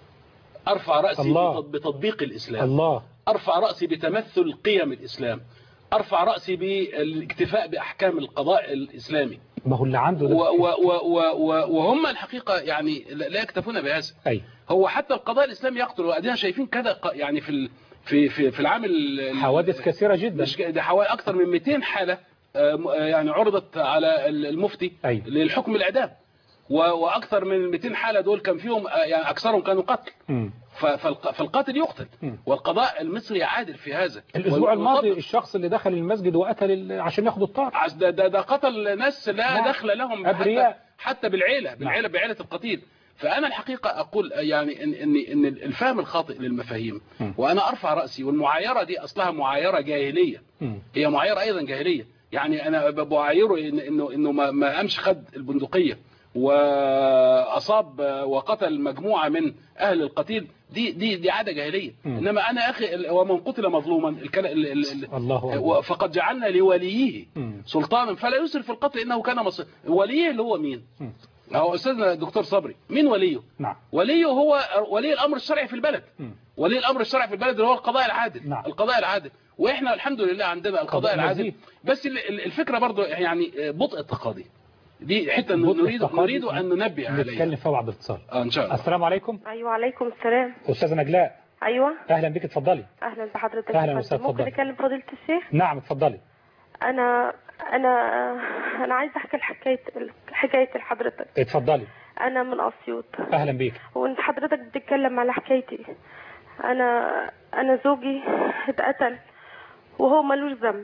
أرفع رأسي الله. بتط- بتطبيق الإسلام الله أرفع رأسي بتمثل قيم الإسلام أرفع رأسي بالاكتفاء بأحكام القضاء الإسلامي ما هو اللي عنده و ده و و و و وهم الحقيقة يعني لا لا يكتفون بهذا اي هو حتى القضاء الإسلامي يقتل وأدينا شايفين كذا ق- يعني في ال في في في العام ال- ال- حوادث كثيره جدا مش ك- ده حوالي أكثر من 200 حالة آه، م- آه، يعني عرضت على ال- المفتي أي. للحكم الإعدام و- وأكثر من 200 حالة دول كان فيهم آه، يعني أكثرهم كانوا قتل مم. ف- فالق- فالقاتل يقتل مم. والقضاء المصري عادل في هذا الاسبوع وال- الماضي وطبق- الشخص اللي دخل المسجد وقتل ال- عشان ياخد الطار عز- ده, ده, ده قتل ناس لا نعم. دخل لهم أبرياء. حتى, حتى بالعيلة بالعيلة بعيلة القتيل فأنا الحقيقة أقول يعني إن, إن, إن الفهم الخاطئ للمفاهيم م. وأنا أرفع رأسي والمعايرة دي أصلها معايرة جاهلية مم. هي معايرة أيضا جاهلية يعني أنا ب- بعايره إن إنه إنه ما, ما قامش خد البندقية وأصاب وقتل مجموعة من أهل القتيل دي دي دي عادة جاهلية م. إنما أنا أخي ال- ومن قتل مظلوما الكلا- ال- ال- ال- الله أكبر. فقد جعلنا لوليه مم. سلطانا فلا يسرف في القتل انه كان مصير وليه اللي هو مين مم. هو استاذنا الدكتور صبري مين وليه نعم وليه هو ولي الامر الشرعي في البلد مم. ولي الامر الشرعي في البلد اللي هو القضاء العادل نعم. القضاء العادل واحنا الحمد لله عندنا القضاء قضاء العادل مزيد. بس ال- ال- الفكره برضو يعني بطء التقاضي دي حته بطء نريد التقاضي. نريد ان ننبه نتكلم عليها فيها بعد الاتصال آه ان شاء الله السلام عليكم ايوه عليكم السلام استاذه نجلاء ايوه اهلا بك اتفضلي اهلا بحضرتك أهلا يا وسهلا، فندم. ممكن اتفضلي. اكلم فضيله الشيخ نعم اتفضلي انا انا انا عايزه احكي الحكايه حكايه لحضرتك اتفضلي انا من اسيوط اهلا بيك وانت حضرتك بتتكلم على حكايتي انا انا زوجي اتقتل وهو ملوش ذنب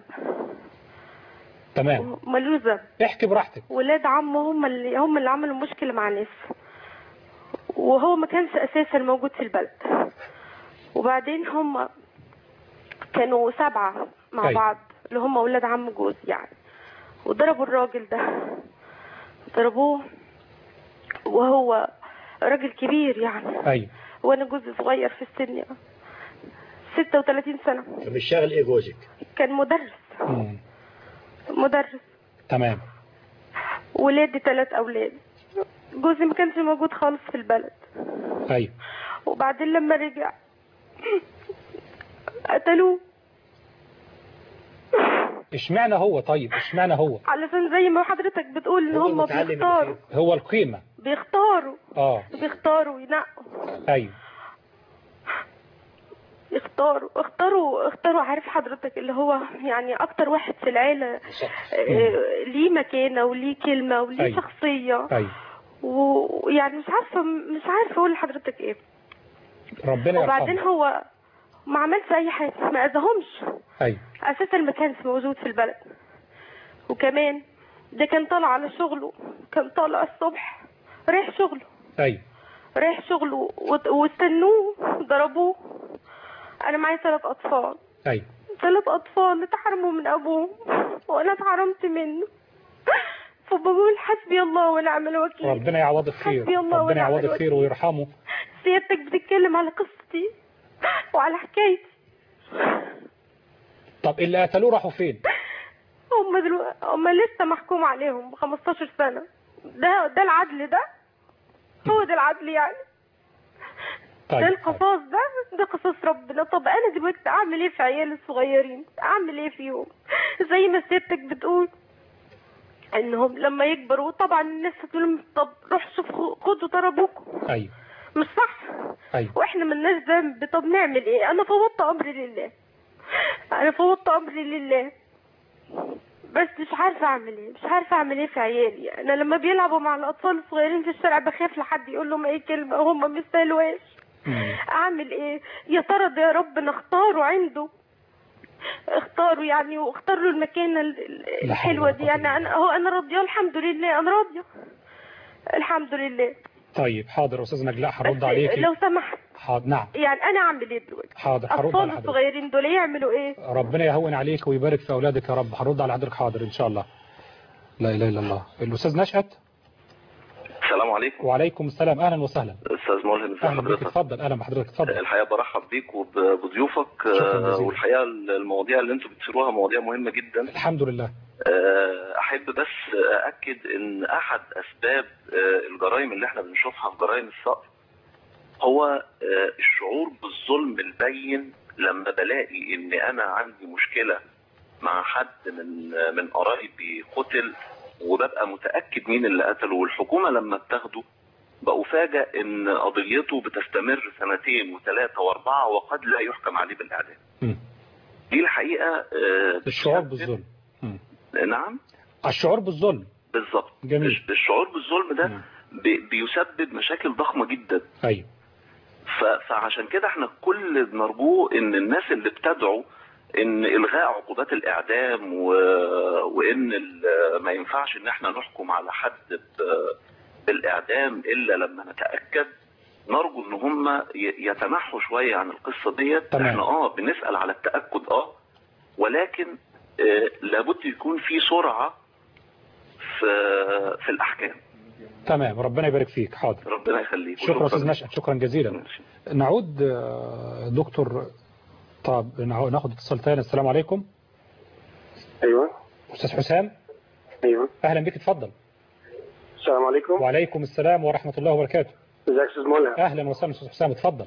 تمام ملوش ذنب احكي براحتك ولاد عمه هم اللي هم اللي عملوا مشكله مع الناس وهو ما كانش اساسا موجود في البلد وبعدين هم كانوا سبعه مع أي. بعض اللي هم ولاد عم جوزي يعني وضربوا الراجل ده ضربوه وهو راجل كبير يعني ايوه وانا جوزي صغير في السن يعني 36 سنه مش شاغل ايه جوزك كان مدرس مم. مدرس تمام ولادي ثلاث اولاد جوزي ما كانش موجود خالص في البلد ايوه وبعدين لما رجع قتلوه اشمعنى هو طيب اشمعنى هو علشان زي ما حضرتك بتقول ان هو هم المتعلم بيختاروا هو القيمة بيختاروا اه بيختاروا ينقوا ايوه يختاروا اختاروا اختاروا عارف حضرتك اللي هو يعني اكتر واحد في العيلة آه، ليه مكانة وليه كلمة وليه أيوة. شخصية ايوه ويعني مش عارفة مش عارفة اقول لحضرتك ايه ربنا وبعدين يرحمه هو ما عملش اي حاجه ما اذاهمش ايوه اساسا ما كانش موجود في البلد وكمان ده كان طالع على شغله كان طالع الصبح رايح شغله ايوه رايح شغله وت- واستنوه ضربوه انا معايا ثلاث اطفال ايوه ثلاث اطفال اتحرموا من ابوهم وانا اتحرمت منه فبقول حسبي الله ونعم الوكيل ربنا يعوضك خير حسبي الله ربنا ونعم يعوضك خير الوكيل. ويرحمه سيادتك بتتكلم على قصتي وعلى حكايتي طب اللي قتلوه راحوا فين هم دلوقتي هم لسه محكوم عليهم ب 15 سنة ده ده العدل ده هو ده العدل يعني ده طيب القصاص ده ده قصاص ربنا طب انا دلوقتي اعمل ايه في عيالي الصغيرين اعمل ايه فيهم زي ما سيادتك بتقول انهم لما يكبروا طبعا الناس هتقول لهم طب روح شوف خدوا ضربوكم ايوه مش صح ايوه واحنا ملناش ذنب طب نعمل ايه انا فوضت امري لله انا فوضت امري لله بس مش عارفه اعمل ايه مش عارفه اعمل ايه في عيالي انا لما بيلعبوا مع الاطفال الصغيرين في الشارع بخاف لحد يقول لهم اي كلمه هم ما يستاهلوهاش اعمل ايه يا ترى ده يا رب نختاره عنده اختاروا يعني واختار له المكانه ال- ال- لا حول الحلوه ولا دي قوة يعني انا هو انا راضيه الحمد لله انا راضيه الحمد لله طيب حاضر استاذ نجلاء هرد بس عليكي لو سمحت حاضر نعم يعني انا اعمل ايه دلوقتي حاضر هرد اطفال على حضرتك الصغيرين دول يعملوا ايه ربنا يهون عليك ويبارك في اولادك يا رب هرد على حضرتك حاضر ان شاء الله لا اله الا الله الاستاذ نشأت السلام عليكم وعليكم السلام اهلا وسهلا استاذ ملهم ازي اهلا بك حضرتك اتفضل اهلا بحضرتك اتفضل الحقيقه برحب بيك وبضيوفك شكراً آه، جزيلاً. والحقيقه المواضيع اللي انتم بتثيروها مواضيع مهمه جدا الحمد لله آه، احب بس ااكد ان احد اسباب آه، الجرائم اللي احنا بنشوفها في جرائم الصقر هو آه، الشعور بالظلم البين لما بلاقي ان انا عندي مشكله مع حد من آه، من قرايبي قتل وببقى متاكد مين اللي قتله والحكومه لما بتاخده بأفاجأ ان قضيته بتستمر سنتين وثلاثه واربعه وقد لا يحكم عليه بالاعدام. مم. دي الحقيقه آه، الشعور بالظلم نعم الشعور بالظلم بالظبط جميل الشعور بالظلم ده بي- بيسبب مشاكل ضخمه جدا ايوه ف- فعشان كده احنا كل اللي بنرجوه ان الناس اللي بتدعو ان الغاء عقوبات الاعدام و... وان ال... ما ينفعش ان احنا نحكم على حد ب... بالاعدام الا لما نتاكد نرجو ان هم ي... يتنحوا شويه عن القصه ديت تمام. احنا اه بنسال على التاكد اه ولكن آه لابد يكون في سرعه في في الاحكام تمام ربنا يبارك فيك حاضر ربنا يخليك شكرا استاذ نشأت شكرا جزيلا نعود آه، دكتور طب نعو- ناخد اتصال ثاني السلام عليكم ايوه استاذ حسام ايوه اهلا بك اتفضل السلام عليكم وعليكم السلام ورحمة الله وبركاته ازيك يا استاذ مولى اهلا وسهلا استاذ حسام اتفضل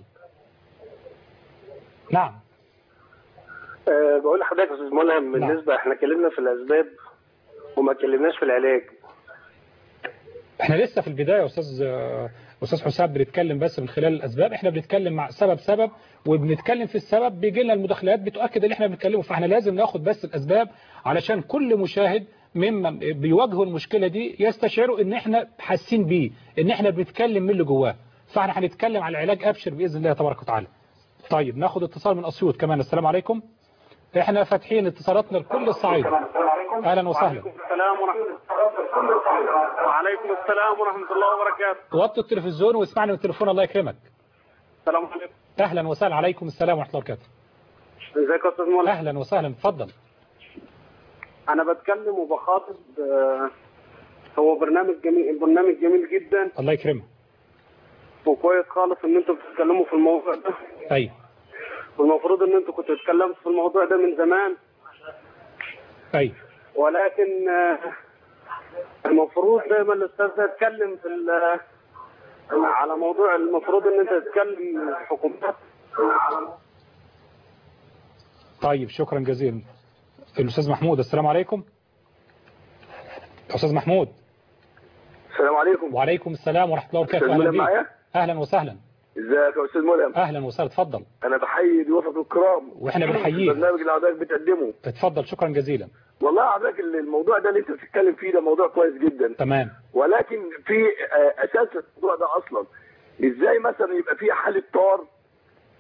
نعم أه بقول لحضرتك يا استاذ ملهم بالنسبه احنا اتكلمنا في الاسباب وما اتكلمناش في العلاج احنا لسه في البداية يا استاذ آه، استاذ حسام بنتكلم بس من خلال الاسباب احنا بنتكلم مع سبب سبب وبنتكلم في السبب بيجي لنا المداخلات بتؤكد اللي احنا بنتكلمه فاحنا لازم ناخد بس الاسباب علشان كل مشاهد ممن بيواجهوا المشكلة دي يستشعروا ان احنا حاسين بيه ان احنا بنتكلم من اللي جواه فاحنا هنتكلم على العلاج ابشر باذن الله تبارك وتعالى طيب ناخد اتصال من اسيوط كمان السلام عليكم احنا فاتحين اتصالاتنا لكل الصعيد اهلا وسهلا السلام ورحمه وعليكم السلام ورحمه الله وبركاته وطي التلفزيون واسمعني من التليفون الله يكرمك السلام عليكم اهلا وسهلا عليكم السلام ورحمه الله وبركاته ازيك يا استاذ مولى اهلا وسهلا اتفضل انا بتكلم وبخاطب آه، هو برنامج جميل برنامج جميل جدا الله يكرمك وكويس خالص ان انتوا بتتكلموا في الموضوع ده ايوه والمفروض ان انتوا كنتوا اتكلمتوا في الموضوع ده من زمان ايوه ولكن آه، المفروض دايما الاستاذ ده يتكلم في ال- على موضوع المفروض ان انت تتكلم الحكومات طيب شكرا جزيلا الاستاذ محمود السلام عليكم استاذ محمود السلام عليكم وعليكم السلام ورحمه الله وبركاته أستاذ اهلا ملهم بيك معايا؟ اهلا وسهلا ازيك يا استاذ ملهم اهلا وسهلا اتفضل انا بحيي ضيوفك الكرام واحنا في بنحييك. البرنامج اللي حضرتك بتقدمه اتفضل شكرا جزيلا والله حضرتك الموضوع ده اللي انت بتتكلم فيه ده موضوع كويس جدا تمام ولكن في آه، اساس الموضوع ده اصلا ازاي مثلا يبقى في حاله طار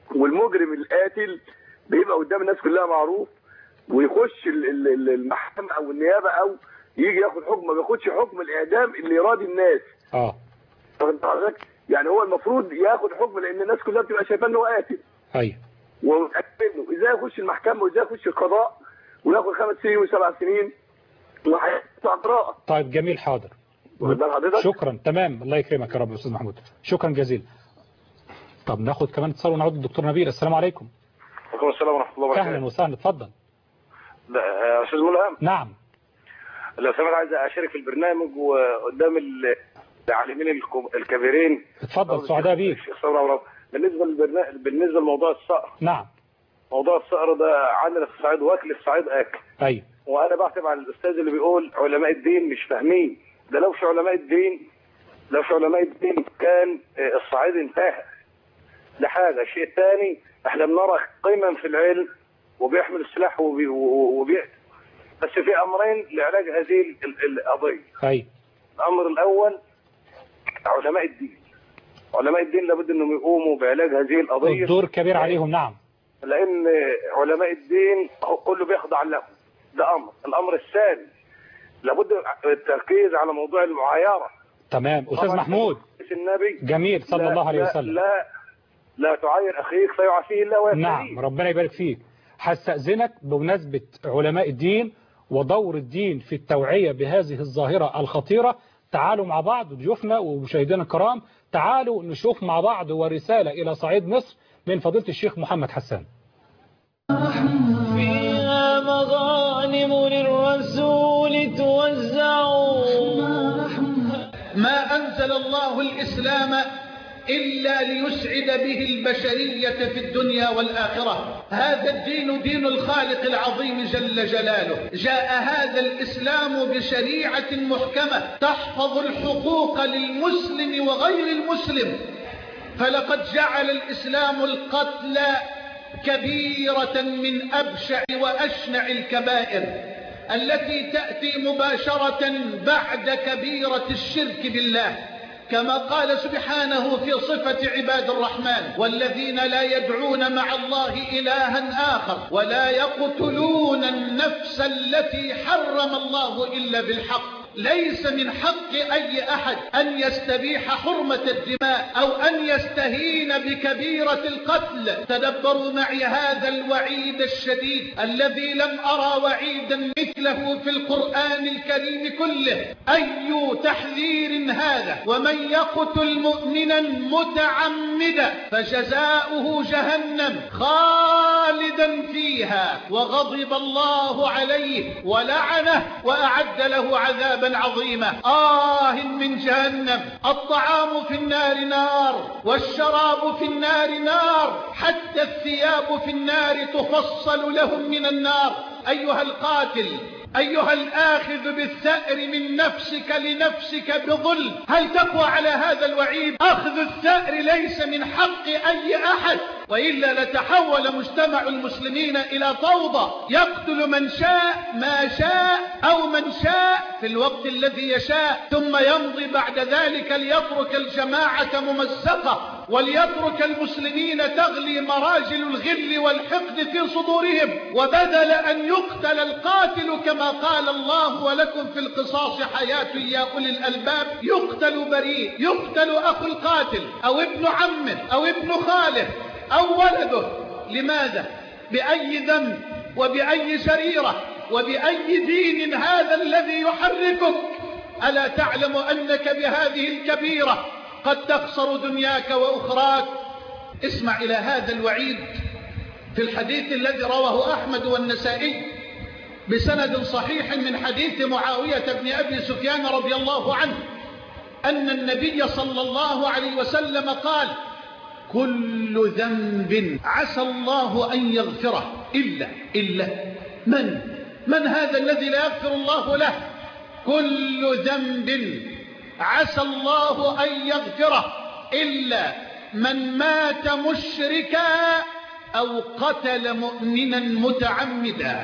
والمجرم القاتل بيبقى قدام الناس كلها معروف ويخش ال- ال- ال- المحكمه او النيابه او يجي ياخد حكم ما بياخدش حكم الاعدام اللي يراضي الناس اه واخد حضرتك؟ يعني هو المفروض ياخد حكم لان الناس كلها بتبقى شايفاه ان هو قاتل ايوه ومتاكد منه ازاي يخش المحكمه وازاي يخش القضاء وياخد خمس سنين وسبع سنين وهيدفع براءه طيب جميل حاضر واخد بال حضرتك؟ شكرا تمام الله يكرمك يا رب يا استاذ محمود شكرا جزيلا طب ناخد كمان اتصال ونعود الدكتور نبيل السلام عليكم وعليكم السلام ورحمه الله وبركاته اهلا وسهلا اتفضل لا، يا استاذ ملهم نعم لو سمحت عايز اشارك في البرنامج وقدام ال- العالمين الكب- الكبيرين اتفضل سعداء بيك الشيخ صبري عمرو. بالنسبه للبرنامج بالنسبه لموضوع الصقر نعم موضوع الصقر ده عندنا في الصعيد واكل الصعيد اكل ايوه وانا بعتب على الاستاذ اللي بيقول علماء الدين مش فاهمين ده لو في علماء الدين لو في علماء الدين كان آه، الصعيد انتهى ده حاجه الشيء الثاني احنا بنرى قيما في العلم وبيحمل السلاح وبي وبي بس في امرين لعلاج هذه ال- ال- القضيه ايوه الامر الاول علماء الدين علماء الدين لابد انهم يقوموا بعلاج هذه القضيه الدور كبير عليهم نعم لان علماء الدين هو كله بيخضع لهم ده امر الامر الثاني لابد التركيز على موضوع المعايره تمام استاذ طبعاً محمود حديث النبي جميل صلى لا- الله عليه لا- وسلم لا لا تعاير اخيك فيعافيه الله ويبتليه نعم ربنا يبارك فيك هستأذنك بمناسبة علماء الدين ودور الدين في التوعية بهذه الظاهرة الخطيرة تعالوا مع بعض ضيوفنا ومشاهدينا الكرام تعالوا نشوف مع بعض ورسالة إلى صعيد مصر من فضيلة الشيخ محمد حسان فيها مغانم للرسول توزع ما أنزل الله الإسلام إلا ليسعد به البشرية في الدنيا والآخرة هذا الدين دين الخالق العظيم جل جلاله جاء هذا الإسلام بشريعة محكمة تحفظ الحقوق للمسلم وغير المسلم فلقد جعل الإسلام القتل كبيرة من أبشع وأشنع الكبائر التي تأتي مباشرة بعد كبيرة الشرك بالله كما قال سبحانه في صفة عباد الرحمن والذين لا يدعون مع الله إلها آخر ولا يقتلون النفس التي حرم الله إلا بالحق ليس من حق أي أحد أن يستبيح حرمة الدماء أو أن يستهين بكبيرة القتل تدبروا معي هذا الوعيد الشديد الذي لم أرى وعيدا مثله في القرآن الكريم كله أي تحذير هذا ومن يقتل مؤمنا متعمدا فجزاؤه جهنم خالدا فيها وغضب الله عليه ولعنه وأعد له عذابا عظيما آه من جهنم الطعام في النار نار والشراب في النار نار حتى الثياب في النار تفصل لهم من النار أيها القاتل أيها الآخذ بالثأر من نفسك لنفسك بظلم هل تقوى على هذا الوعيد أخذ الثأر ليس من حق أي أحد وإلا لتحول مجتمع المسلمين إلى فوضى يقتل من شاء ما شاء أو من شاء في الوقت الذي يشاء ثم يمضي بعد ذلك ليترك الجماعة ممزقة وليترك المسلمين تغلي مراجل الغل والحقد في صدورهم وبدل أن يقتل القاتل كما قال الله ولكم في القصاص حياة يا أولي الألباب يقتل بريء يقتل أخو القاتل أو ابن عمه أو ابن خاله أو ولده لماذا؟ بأي ذنب وبأي شريرة وبأي دين هذا الذي يحركك ألا تعلم أنك بهذه الكبيرة قد تخسر دنياك وأخراك اسمع إلى هذا الوعيد في الحديث الذي رواه أحمد والنسائي بسند صحيح من حديث معاوية بن أبي سفيان رضي الله عنه أن النبي صلى الله عليه وسلم قال كل ذنب عسى الله أن يغفره إلا إلا من من هذا الذي لا يغفر الله له كل ذنب عسى الله أن يغفره إلا من مات مشركا أو قتل مؤمنا متعمدا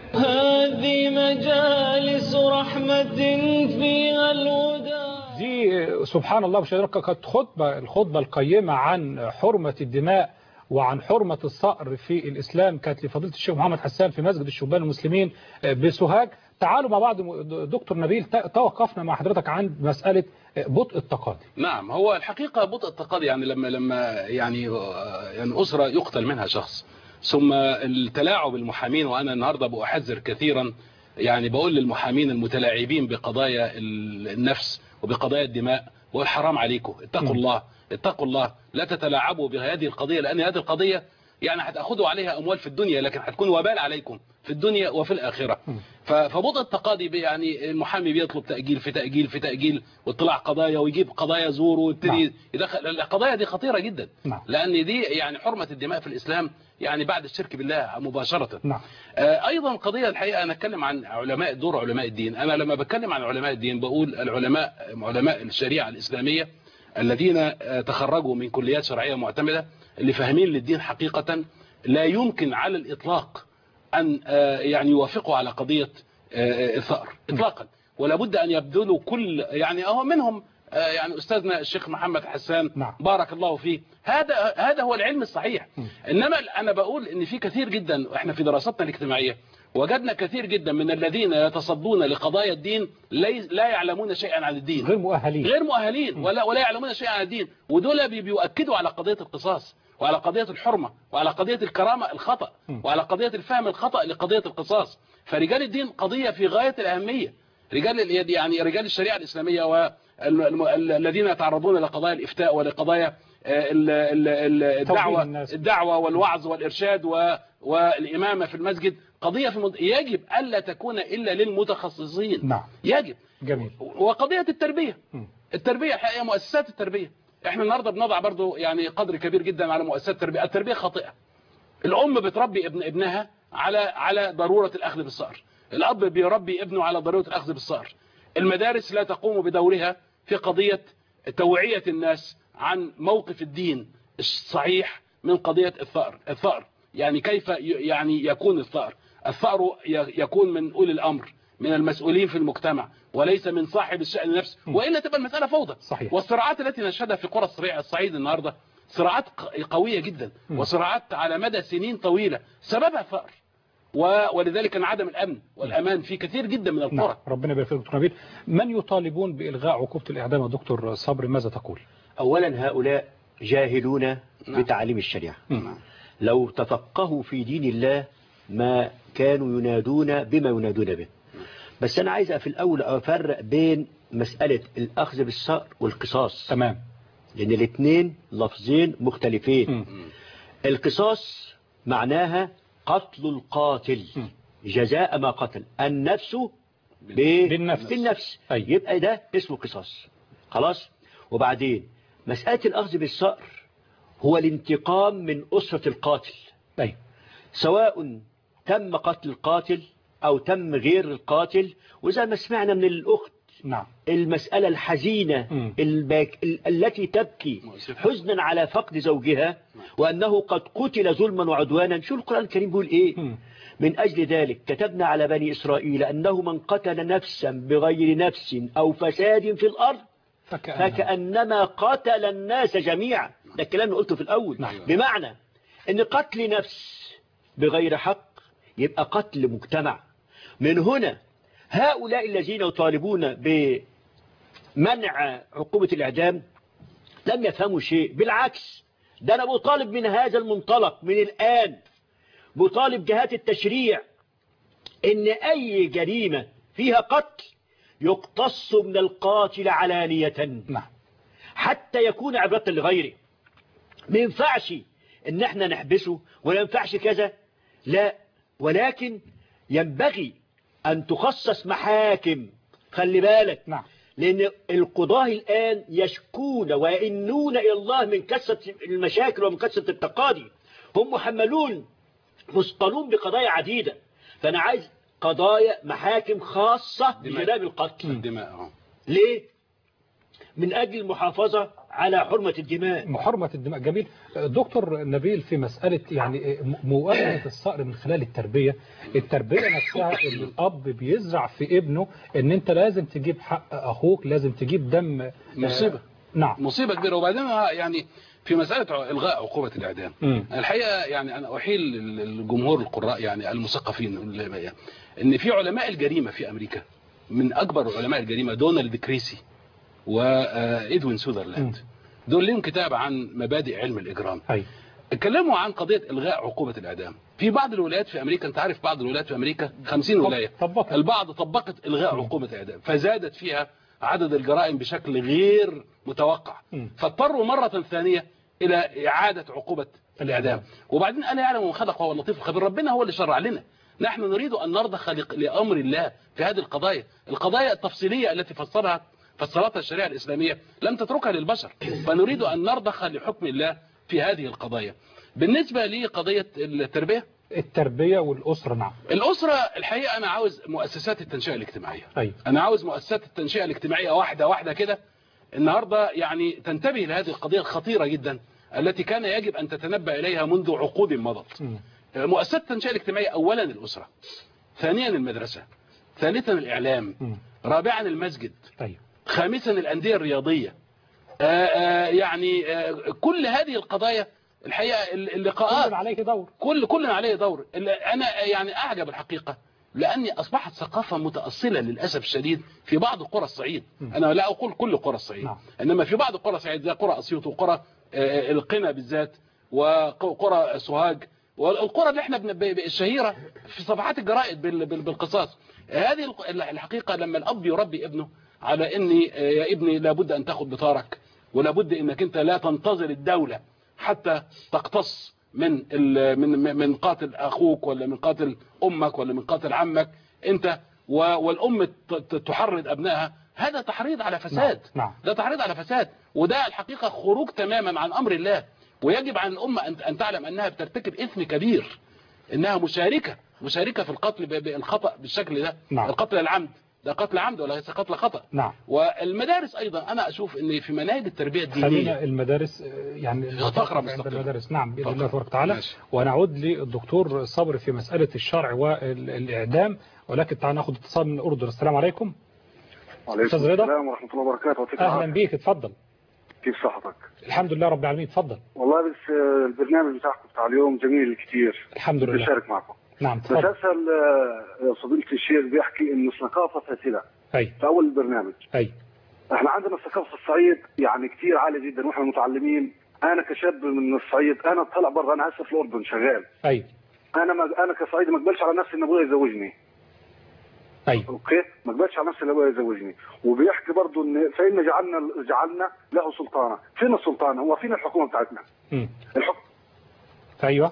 هذه مجالس رحمة فيها الهدى دي سبحان الله مشاهدينا كانت خطبة الخطبة القيمة عن حرمة الدماء وعن حرمة الصقر في الإسلام كانت لفضيلة الشيخ محمد حسان في مسجد الشبان المسلمين بسوهاج تعالوا مع بعض دكتور نبيل توقفنا مع حضرتك عن مسألة بطء التقاضي نعم هو الحقيقة بطء التقاضي يعني لما لما يعني يعني أسرة يقتل منها شخص ثم التلاعب المحامين وأنا النهاردة بأحذر كثيرا يعني بقول للمحامين المتلاعبين بقضايا النفس وبقضايا الدماء بقول حرام عليكم اتقوا الله اتقوا الله لا تتلاعبوا بهذه القضية لأن هذه القضية يعني هتاخدوا عليها أموال في الدنيا لكن هتكون وبال عليكم في الدنيا وفي الآخرة فبطء التقاضي يعني المحامي بيطلب تأجيل في تأجيل في تأجيل واطلاع قضايا ويجيب قضايا زور ويبتدي يدخل القضايا دي خطيرة جدا نعم. لأن دي يعني حرمة الدماء في الإسلام يعني بعد الشرك بالله مباشرة نعم. آه أيضا قضية الحقيقة أنا أتكلم عن علماء دور علماء الدين أنا لما بتكلم عن علماء الدين بقول العلماء علماء الشريعة الإسلامية الذين تخرجوا من كليات شرعية معتمدة اللي فاهمين للدين حقيقة لا يمكن على الإطلاق أن يعني يوافقوا على قضية الثأر إطلاقا ولا بد أن يبذلوا كل يعني أهو منهم يعني أستاذنا الشيخ محمد حسان نعم. بارك الله فيه هذا هذا هو العلم الصحيح إنما أنا بقول إن في كثير جدا إحنا في دراستنا الاجتماعية وجدنا كثير جدا من الذين يتصدون لقضايا الدين لا يعلمون شيئا عن الدين غير مؤهلين غير مؤهلين ولا ولا يعلمون شيئا عن الدين ودول بيؤكدوا على قضية القصاص وعلى قضية الحرمة وعلى قضية الكرامة الخطأ وعلى قضية الفهم الخطأ لقضية القصاص فرجال الدين قضية في غاية الأهمية رجال يعني رجال الشريعة الإسلامية والذين يتعرضون لقضايا الإفتاء ولقضايا الدعوة الدعوة والوعظ والإرشاد والإمامة في المسجد قضية في مد... يجب ألا تكون إلا للمتخصصين نعم يجب جميل وقضية التربية التربية الحقيقة مؤسسات التربية احنا النهاردة بنضع برضو يعني قدر كبير جدا على مؤسسات التربية التربية خاطئة الأم بتربي ابن ابنها على على ضرورة الأخذ بالصقر الأب بيربي ابنه على ضرورة الأخذ بالصقر المدارس لا تقوم بدورها في قضية توعية الناس عن موقف الدين الصحيح من قضية الثأر الثأر يعني كيف يعني يكون الثأر الثأر يكون من أولي الأمر من المسؤولين في المجتمع وليس من صاحب الشأن نفسه وإلا تبقى المسألة فوضى صحيح. والصراعات التي نشهدها في قرى الصعيد النهاردة صراعات قوية جدا وصراعات على مدى سنين طويلة سببها ثأر ولذلك انعدم الأمن والأمان في كثير جدا من القرى نعم. ربنا يبارك فيك دكتور نبيل من يطالبون بإلغاء عقوبة الإعدام يا دكتور صبري ماذا تقول أولا هؤلاء جاهلون نعم. بتعليم الشريعة نعم. لو تفقهوا في دين الله ما كانوا ينادون بما ينادون به بس أنا عايز في الأول أفرق بين مسألة الأخذ بالصقر والقصاص تمام لأن الاثنين لفظين مختلفين م. القصاص معناها قتل القاتل م. جزاء ما قتل النفس ب... بالنفس. بالنفس أي. يبقى ده اسمه قصاص خلاص وبعدين مسألة الأخذ بالصقر هو الانتقام من أسرة القاتل أي. سواء تم قتل القاتل أو تم غير القاتل وزي ما سمعنا من الأخت نعم المسألة الحزينة م. الباك... ال- التي تبكي حزنا على فقد زوجها وأنه قد قتل ظلما وعدوانا شو القرآن الكريم بيقول إيه م. من أجل ذلك كتبنا على بني إسرائيل أنه من قتل نفسا بغير نفس أو فساد في الأرض فكأنما, فكأنما قتل الناس جميعا ده الكلام اللي قلته في الأول نعم. بمعنى أن قتل نفس بغير حق يبقى قتل مجتمع من هنا هؤلاء الذين يطالبون بمنع عقوبة الإعدام لم يفهموا شيء بالعكس ده أنا بطالب من هذا المنطلق من الآن بطالب جهات التشريع إن أي جريمة فيها قتل يقتص من القاتل علانية نعم حتى يكون عبرة لغيره ما ينفعش ان احنا نحبسه ولا ينفعش كذا لا ولكن ينبغي ان تخصص محاكم خلي بالك نعم لان القضاة الان يشكون ويئنون الى الله من كثرة المشاكل ومن كثرة التقاضي هم محملون مثقلون بقضايا عديدة فانا عايز قضايا محاكم خاصة دماء. بجناب القتل الدماء آه. ليه من أجل المحافظة على حرمة الدماء محرمة الدماء جميل دكتور نبيل في مسألة يعني مواجهة الصقر من خلال التربية التربية نفسها اللي الأب بيزرع في ابنه ان انت لازم تجيب حق أخوك لازم تجيب دم مصيبة نعم مصيبة كبيرة وبعدين يعني في مسألة ع- إلغاء عقوبة الإعدام مم. الحقيقة يعني أنا أحيل الجمهور القراء يعني المثقفين اللي- إن في علماء الجريمة في أمريكا من أكبر علماء الجريمة دونالد كريسي وإدوين سوذرلاند دول لهم كتاب عن مبادئ علم الإجرام أي. اتكلموا عن قضية إلغاء عقوبة الإعدام في بعض الولايات في أمريكا أنت عارف بعض الولايات في أمريكا 50 ولاية طبقت. البعض طبقت إلغاء عقوبة الإعدام فزادت فيها عدد الجرائم بشكل غير متوقع فاضطروا مرة ثانية إلى إعادة عقوبة الإعدام وبعدين أنا يعلم من خلق وهو اللطيف الخبير ربنا هو اللي شرع لنا نحن نريد أن نرضى خلق لأمر الله في هذه القضايا القضايا التفصيلية التي فسرها فسرتها الشريعة الإسلامية لم تتركها للبشر فنريد أن نرضخ لحكم الله في هذه القضايا بالنسبة لقضية التربية التربية والأسرة نعم الأسرة الحقيقة أنا عاوز مؤسسات التنشئة الاجتماعية أي. أنا عاوز مؤسسات التنشئة الاجتماعية واحدة واحدة كده النهاردة يعني تنتبه لهذه القضية الخطيرة جدا التي كان يجب أن تتنبأ إليها منذ عقود مضت مؤسسات التنشئة الاجتماعية أولا الأسرة ثانيا المدرسة ثالثا الإعلام رابعا المسجد طيب خامسا الأندية الرياضية آآ آآ يعني آآ كل هذه القضايا الحقيقة اللقاءات كل عليه دور كل كل عليه دور اللي أنا يعني أعجب الحقيقة لأني أصبحت ثقافة متأصلة للأسف الشديد في بعض قرى الصعيد أنا لا أقول كل قرى الصعيد نعم. إنما في بعض قرى الصعيد زي قرى أسيوط وقرى آه، القنا بالذات وقرى سوهاج والقرى اللي احنا بن- ب- ب- الشهيرة في صفحات الجرائد بال- بال- بالقصاص هذه الق- الحقيقة لما الأب يربي ابنه على اني آه، يا ابني لابد ان تاخد بطارك ولابد انك انت لا تنتظر الدولة حتى تقتص من ال- من من قاتل اخوك ولا من قاتل امك ولا من قاتل عمك انت و- والام ت- ت- تحرض ابنائها هذا تحريض على فساد نعم. ده تحريض على فساد وده الحقيقة خروج تماما عن امر الله ويجب عن الامة ان أن تعلم انها بترتكب اثم كبير انها مشاركة مشاركة في القتل ب- بالخطأ بالشكل ده نعم. القتل العمد ده قتل عمد ولا ليس قتل خطأ نعم والمدارس ايضا انا اشوف ان في مناهج التربية الدينية خلينا المدارس آه، يعني فقرة عند مستقلة. المدارس نعم بإذن فقرة. الله تبارك وتعالى ماشي. ونعود للدكتور صبري في مسألة الشرع والإعدام ولكن تعال ناخد اتصال من الأردن السلام عليكم وعليكم أستاذ رضا. السلام ورحمة الله وبركاته وكيف أهلا حالك؟ بيك اتفضل كيف صحتك؟ الحمد لله رب العالمين اتفضل والله بس آه، البرنامج بتاعكم بتاع اليوم جميل كثير الحمد لله بشارك معكم نعم بس اتفضل اسال آه، فضيلة الشيخ بيحكي انه الثقافة فاسدة أي في اول البرنامج أي احنا عندنا الثقافة في الصعيد يعني كثير عالية جدا واحنا متعلمين انا كشاب من الصعيد انا طلع برا انا هسه في الاردن شغال أي انا ما انا كصعيدي ما اقبلش على نفسي ان ابويا يزوجني أي اوكي ما اقبلش على نفسي ان ابويا يزوجني وبيحكي برضه ان فان جعلنا جعلنا له سلطانا فين السلطان هو فين الحكومه بتاعتنا مم. الحكم أيوة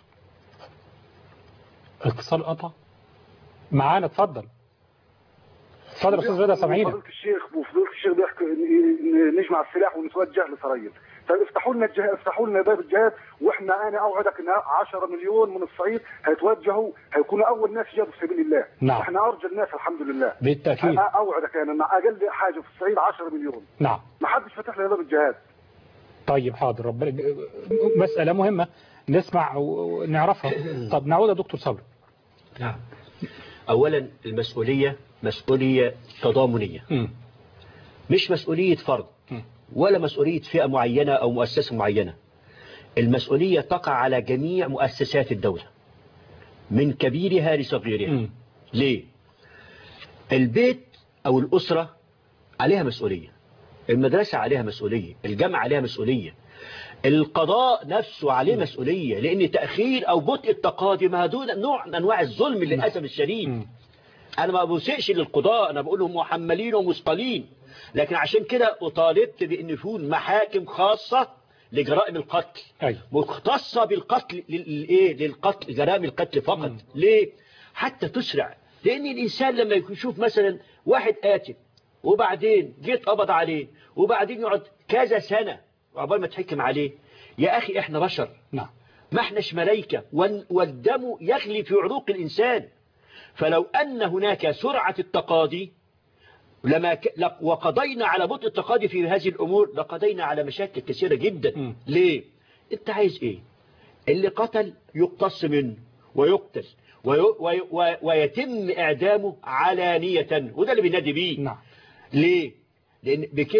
اتصال قطع معانا اتفضل اتفضل يا أستاذ رضا سامعينك فضيله الشيخ وفضيله الشيخ بيحكي إن- إن نجمع السلاح ونتوجه لسرايل طيب افتحوا لنا الجهاد افتحوا لنا باب الجهاد واحنا انا اوعدك ان 10 مليون من الصعيد هيتوجهوا هيكونوا اول ناس يجاهدوا في سبيل الله نعم. احنا ارجى الناس الحمد لله بالتأكيد أ- اوعدك انا ان اقل حاجه في الصعيد 10 مليون نعم ما حدش فتح لنا باب الجهاد طيب حاضر ربنا مسألة مهمة نسمع ونعرفها طب نعود يا دكتور صبري نعم أولا المسؤولية مسؤولية تضامنية مم. مش مسؤولية فرد ولا مسؤولية فئة معينة أو مؤسسة معينة المسؤولية تقع على جميع مؤسسات الدولة من كبيرها لصغيرها ليه البيت أو الأسرة عليها مسؤولية المدرسة عليها مسؤولية الجامعة عليها مسؤولية القضاء نفسه عليه مسؤولية لأن تأخير أو بطء التقاضي ما دون نوع من أنواع الظلم للأسف الشديد أنا ما بسئش للقضاء أنا بقول لهم محملين ومثقلين لكن عشان كده أطالبت بأن يكون محاكم خاصة لجرائم القتل أيوة. مختصة بالقتل للإيه للقتل جرائم القتل فقط ليه حتى تسرع لأن الإنسان لما يشوف مثلا واحد قاتل وبعدين جيت قبض عليه وبعدين يقعد كذا سنة عقبال ما تحكم عليه يا أخي إحنا بشر نعم ما احناش ملايكة وال- والدم يغلي في عروق الإنسان فلو أن هناك سرعة التقاضي لما ك... ل- وقضينا على بطء التقاضي في هذه الأمور لقضينا على مشاكل كثيرة جدا ليه؟ أنت عايز إيه؟ اللي قتل يقتص منه ويقتل وي... وي... وي... ويتم إعدامه علانية وده اللي بينادي بيه نعم ليه؟ لأن بكده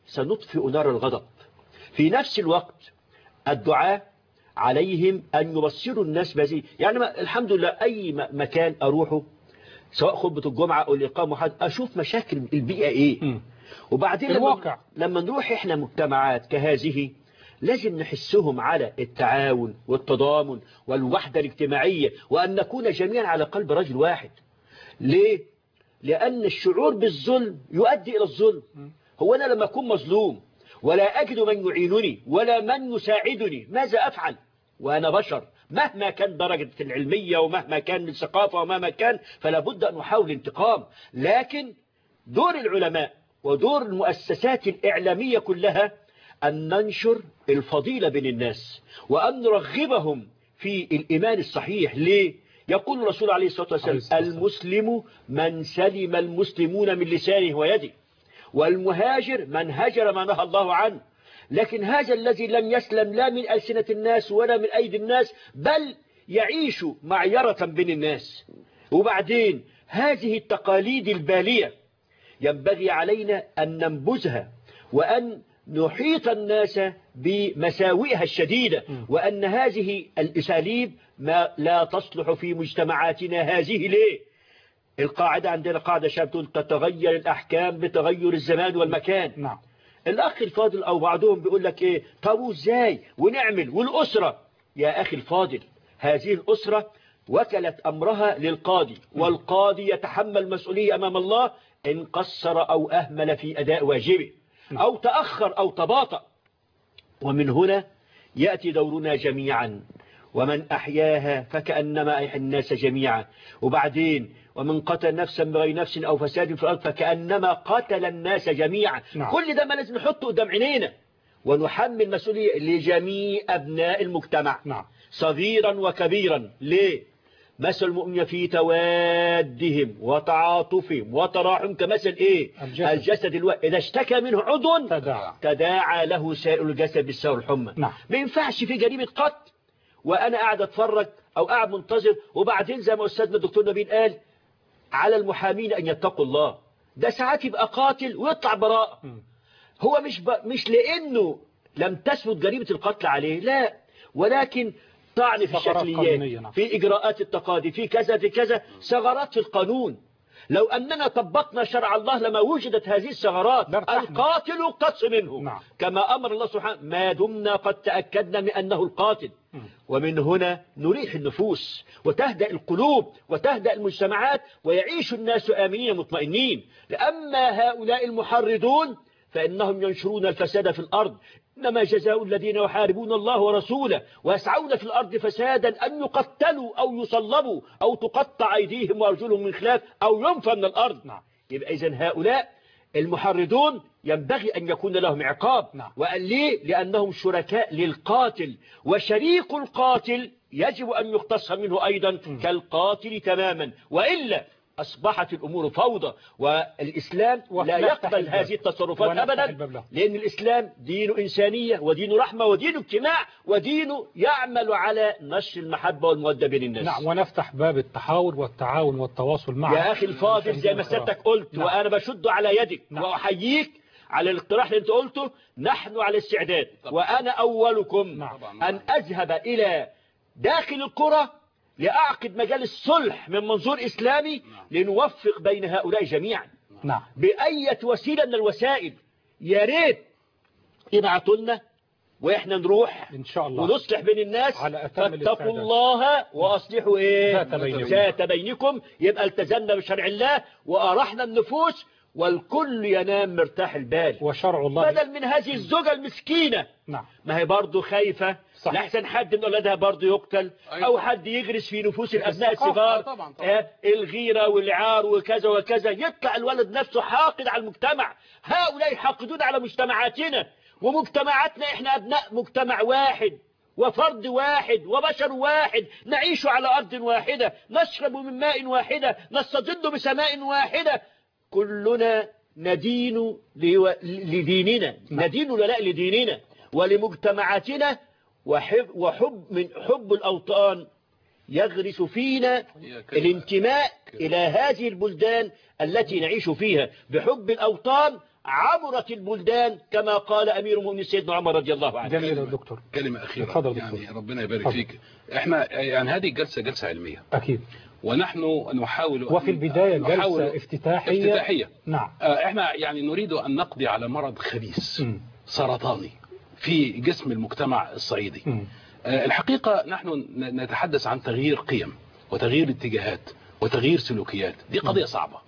سنطفئ نار الغضب في نفس الوقت الدعاء عليهم أن يبصروا الناس بهذه يعني ما الحمد لله أي م- مكان أروحه سواء خطبة الجمعة أو الإقامة حد أشوف مشاكل البيئة إيه وبعدين لما, الواقع. لما نروح إحنا مجتمعات كهذه لازم نحسهم على التعاون والتضامن والوحدة الاجتماعية وأن نكون جميعا على قلب رجل واحد ليه؟ لأن الشعور بالظلم يؤدي إلى الظلم هو أنا لما أكون مظلوم ولا أجد من يعينني ولا من يساعدني ماذا أفعل وأنا بشر مهما كان درجة العلمية ومهما كان الثقافة ومهما كان فلا بد أن أحاول انتقام لكن دور العلماء ودور المؤسسات الإعلامية كلها أن ننشر الفضيلة بين الناس وأن نرغبهم في الإيمان الصحيح ليه؟ يقول الرسول عليه الصلاة والسلام المسلم من سلم المسلمون من لسانه ويده والمهاجر من هجر ما نهى الله عنه لكن هذا الذي لم يسلم لا من ألسنة الناس ولا من أيدي الناس بل يعيش معيرة بين الناس وبعدين هذه التقاليد البالية ينبغي علينا أن ننبذها وأن نحيط الناس بمساوئها الشديدة وأن هذه الأساليب ما لا تصلح في مجتمعاتنا هذه ليه القاعدة عندنا قاعدة شاب تقول تتغير الأحكام بتغير الزمان والمكان نعم الأخ الفاضل أو بعضهم بيقول لك إيه طب وإزاي ونعمل والأسرة يا أخي الفاضل هذه الأسرة وكلت أمرها للقاضي والقاضي يتحمل مسؤولية أمام الله إن قصر أو أهمل في أداء واجبه أو تأخر أو تباطأ ومن هنا يأتي دورنا جميعا ومن أحياها فكأنما أحيا الناس جميعا وبعدين ومن قتل نفسا بغير نفس أو فساد في الأرض فكأنما قتل الناس جميعا نعم. كل ده ما لازم نحطه قدام عينينا ونحمل مسؤولية لجميع أبناء المجتمع نعم. صغيرا وكبيرا ليه مثل المؤمن في توادهم وتعاطفهم وتراحم كمثل ايه الجسد. الجسد الواحد اذا اشتكى منه عضو تداعى تداعى له سائر الجسد بالسهر والحمى نعم. ما ينفعش في جريمة قتل وانا قاعد اتفرج او قاعد منتظر وبعدين زي ما استاذنا الدكتور نبيل قال على المحامين ان يتقوا الله ده ساعات يبقى قاتل ويطلع براءة هو مش ب... مش لانه لم تثبت جريمة القتل عليه لا ولكن طعن في ثغرات قانونية، الشكليات نعم. في إجراءات التقاضي في كذا في كذا ثغرات في القانون لو أننا طبقنا شرع الله لما وجدت هذه الثغرات القاتل يقتص منه نعم. كما أمر الله سبحانه ما دمنا قد تأكدنا من أنه القاتل ومن هنا نريح النفوس وتهدأ القلوب وتهدأ المجتمعات ويعيش الناس آمنين مطمئنين لأما هؤلاء المحرضون فإنهم ينشرون الفساد في الأرض إنما جزاء الذين يحاربون الله ورسوله ويسعون في الأرض فسادا أن يقتلوا أو يصلبوا أو تقطع أيديهم وأرجلهم من خلاف أو ينفى من الأرض نعم. يبقى إذن هؤلاء المحرضون ينبغي أن يكون لهم عقاب نعم. وقال ليه لأنهم شركاء للقاتل وشريك القاتل يجب أن يقتص منه أيضا كالقاتل تماما وإلا أصبحت الأمور فوضى والإسلام لا ونفتح يقبل الباب. هذه التصرفات ونفتح أبدا الباب له. لأن الإسلام دين إنسانية ودين رحمة ودين اجتماع ودين يعمل على نشر المحبة والمودة بين الناس نعم ونفتح باب التحاور والتعاون والتواصل مع يا أخي الفاضل زي ما سيادتك قلت نعم. وأنا بشد على يدك نعم. وأحييك على الاقتراح اللي أنت قلته نحن على استعداد وأنا أولكم نعم. أن أذهب إلى داخل القرى لأعقد مجالس صلح من منظور إسلامي لنوفق بين هؤلاء جميعا نعم بأية وسيلة من الوسائل يا ريت ابعتوا لنا واحنا نروح إن شاء الله ونصلح بين الناس على أتم فاتقوا الاستعداد. الله واصلحوا ايه ذات بينكم. ذات بينكم يبقى التزمنا بشرع الله وارحنا النفوس والكل ينام مرتاح البال وشرع الله بدل من هذه الزوجة المسكينة نعم ما هي برضه خايفة صح. لحسن حد من أولادها برضه يقتل أو حد يغرس في نفوس الأبناء الصغار طبعا طبعا. آه، الغيرة والعار وكذا وكذا يطلع الولد نفسه حاقد على المجتمع هؤلاء يحقدون على مجتمعاتنا ومجتمعاتنا احنا أبناء مجتمع واحد وفرد واحد وبشر واحد نعيش على أرض واحدة نشرب من ماء واحدة نستظل بسماء واحدة كلنا ندين لو- لديننا ندين ولاء لديننا ولمجتمعاتنا وحب, وحب من حب الأوطان يغرس فينا الانتماء إلى هذه البلدان التي نعيش فيها بحب الأوطان عبرت البلدان كما قال أمير المؤمنين سيدنا عمر رضي الله عنه جميل يا دكتور كلمة أخيرة اتفضل يعني ربنا يبارك اتفضل. فيك احنا يعني هذه الجلسة جلسة علمية أكيد ونحن نحاول أن- وفي البداية نحاول جلسة افتتاحية افتتاحية نعم آه، احنا يعني نريد أن نقضي على مرض خبيث سرطاني في جسم المجتمع الصعيدي آه، الحقيقة نحن ن- نتحدث عن تغيير قيم وتغيير اتجاهات وتغيير سلوكيات دي قضية صعبة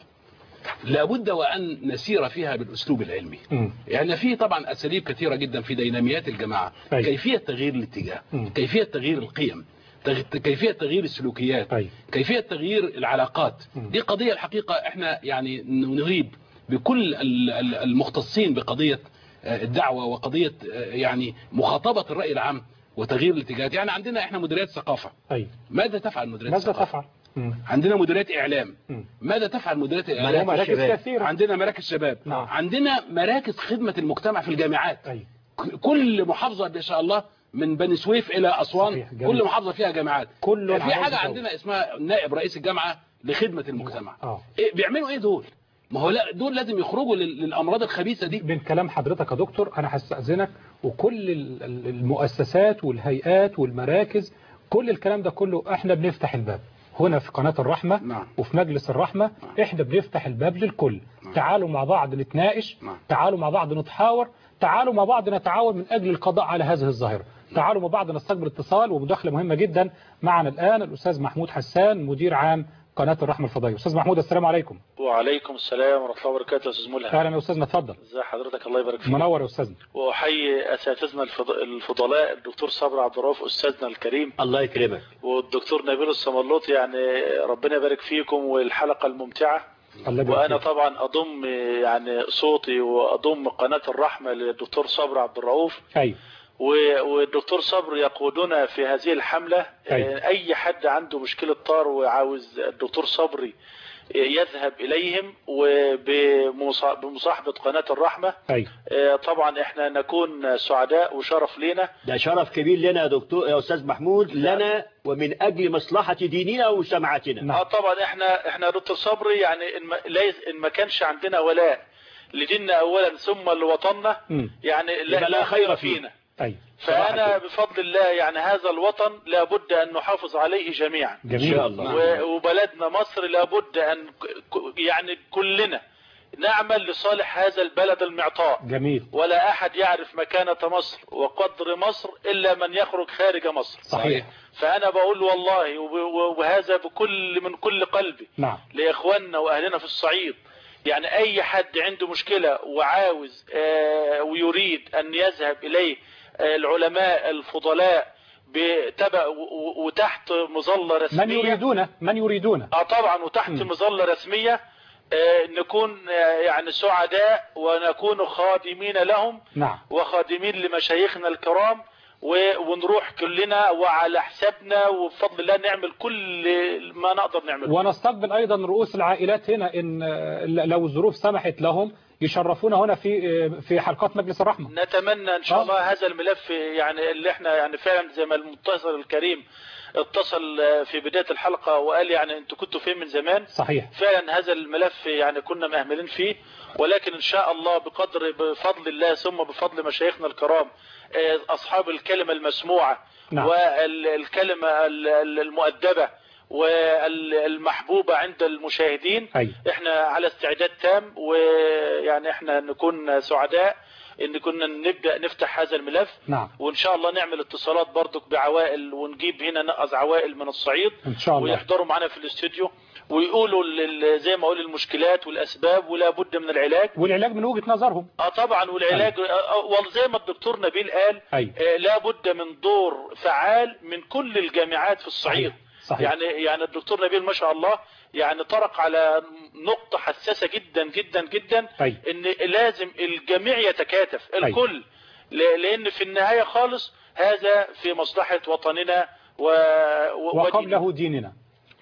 لابد وأن نسير فيها بالأسلوب العلمي يعني في طبعا أساليب كثيرة جدا في ديناميات الجماعة أي. كيفية تغيير الاتجاه مم. كيفية تغيير القيم تغ- كيفية تغيير السلوكيات أي. كيفية تغيير العلاقات دي قضية الحقيقة احنا يعني نغيب بكل ال- ال- المختصين بقضية آه، الدعوة وقضية آه، يعني مخاطبة الرأي العام وتغيير الاتجاهات يعني عندنا احنا مديريات ثقافة أي ماذا تفعل مديريات ماذا الثقافة تفعل مم. عندنا مديريات إعلام مم. ماذا تفعل مديريات مراكز الإعلام مراكز شباب. كثيرة. عندنا مراكز شباب نعم. عندنا مراكز خدمة المجتمع في الجامعات أي. ك- كل محافظة إن شاء الله من بني سويف إلى أسوان صحيح. جميل. كل محافظة فيها جامعات كل في العوامل حاجة دولة. عندنا اسمها نائب رئيس الجامعة لخدمة المجتمع اه إيه بيعملوا ايه دول ما هو لا دول لازم يخرجوا لل- للامراض الخبيثه دي من كلام حضرتك يا دكتور انا هستأذنك وكل ال- ال- المؤسسات والهيئات والمراكز كل الكلام ده كله احنا بنفتح الباب هنا في قناة الرحمة نعم. وفي مجلس الرحمة احنا بنفتح الباب للكل تعالوا مع بعض نتناقش نعم. تعالوا مع بعض نتحاور تعالوا مع بعض نتعاون من أجل القضاء على هذه الظاهرة تعالوا مع بعض نستقبل اتصال ومداخلة مهمة جدا معنا الآن الأستاذ محمود حسان مدير عام قناة الرحمة الفضائية أستاذ محمود السلام عليكم وعليكم السلام ورحمة الله وبركاته يا أستاذ ملهم أهلا يا أستاذنا اتفضل ازي حضرتك الله يبارك فيك منور يا أستاذنا وأحيي أساتذتنا الفض- الفضلاء الدكتور صبري عبد الرؤوف أستاذنا الكريم الله يكرمك والدكتور نبيل الصملوط يعني ربنا يبارك فيكم والحلقة الممتعة الله يبارك وأنا فيك. طبعا أضم يعني صوتي وأضم قناة الرحمة للدكتور صبري عبد الرؤوف أيوة و- والدكتور صبري يقودنا في هذه الحملة أيوة. آه، أي حد عنده مشكلة طار وعاوز الدكتور صبري يذهب إليهم وبمصاحبة قناة الرحمة أيوة آه، طبعا احنا نكون سعداء وشرف لينا ده شرف كبير لنا يا دكتور يا أستاذ محمود لنا ومن أجل مصلحة ديننا وسمعتنا اه طبعا احنا احنا يا دكتور صبري يعني ان ما, ليس- إن ما كانش عندنا ولاء لديننا اولا ثم لوطننا مم. يعني لا, يبقى لا خير فيه. فينا أيوة فانا بفضل الله يعني هذا الوطن لابد ان نحافظ عليه جميعا جميل إن شاء الله. و- وبلدنا مصر لابد ان ك- ك- يعني كلنا نعمل لصالح هذا البلد المعطاء جميل ولا احد يعرف مكانة مصر وقدر مصر الا من يخرج خارج مصر صحيح فانا بقول والله وب- وهذا بكل من كل قلبي نعم لاخواننا واهلنا في الصعيد يعني اي حد عنده مشكلة وعاوز آه، ويريد ان يذهب اليه آه، العلماء الفضلاء بتبع و- و- وتحت مظلة رسمية من يريدون من يريدون اه طبعا وتحت مم. مظلة رسمية آه، نكون آه، يعني سعداء ونكون خادمين لهم نعم وخادمين لمشايخنا الكرام و- ونروح كلنا وعلى حسابنا وبفضل الله نعمل كل ما نقدر نعمله ونستقبل أيضا رؤوس العائلات هنا إن آه، لو الظروف سمحت لهم يشرفونا هنا في آه، في حلقات مجلس الرحمة نتمنى ان شاء آه. الله هذا الملف يعني اللي احنا يعني فعلا زي ما المتصل الكريم اتصل آه، في بداية الحلقة وقال يعني انتوا كنتوا فين من زمان صحيح فعلا هذا الملف يعني كنا مهملين فيه ولكن ان شاء الله بقدر بفضل الله ثم بفضل مشايخنا الكرام آه، اصحاب الكلمة المسموعة نعم. والكلمة ال- ال- المؤدبة والمحبوبة عند المشاهدين أي احنا على استعداد تام ويعني احنا نكون سعداء ان كنا نبدأ نفتح هذا الملف نعم وان شاء الله نعمل اتصالات برضك بعوائل ونجيب هنا نقص عوائل من الصعيد إن شاء الله ويحضروا معنا في الاستوديو ويقولوا ال- زي ما اقول المشكلات والاسباب ولا بد من العلاج والعلاج من وجهة نظرهم اه طبعا والعلاج آه، آه، وزي ما الدكتور نبيل قال أي آه، لا بد من دور فعال من كل الجامعات في الصعيد صحيح يعني يعني الدكتور نبيل ما شاء الله يعني طرق على نقطة حساسة جدا جدا جدا أي ان لازم الجميع يتكاتف أي. الكل ل- لان في النهاية خالص هذا في مصلحة وطننا و... و... وديننا. وقبله ديننا نعم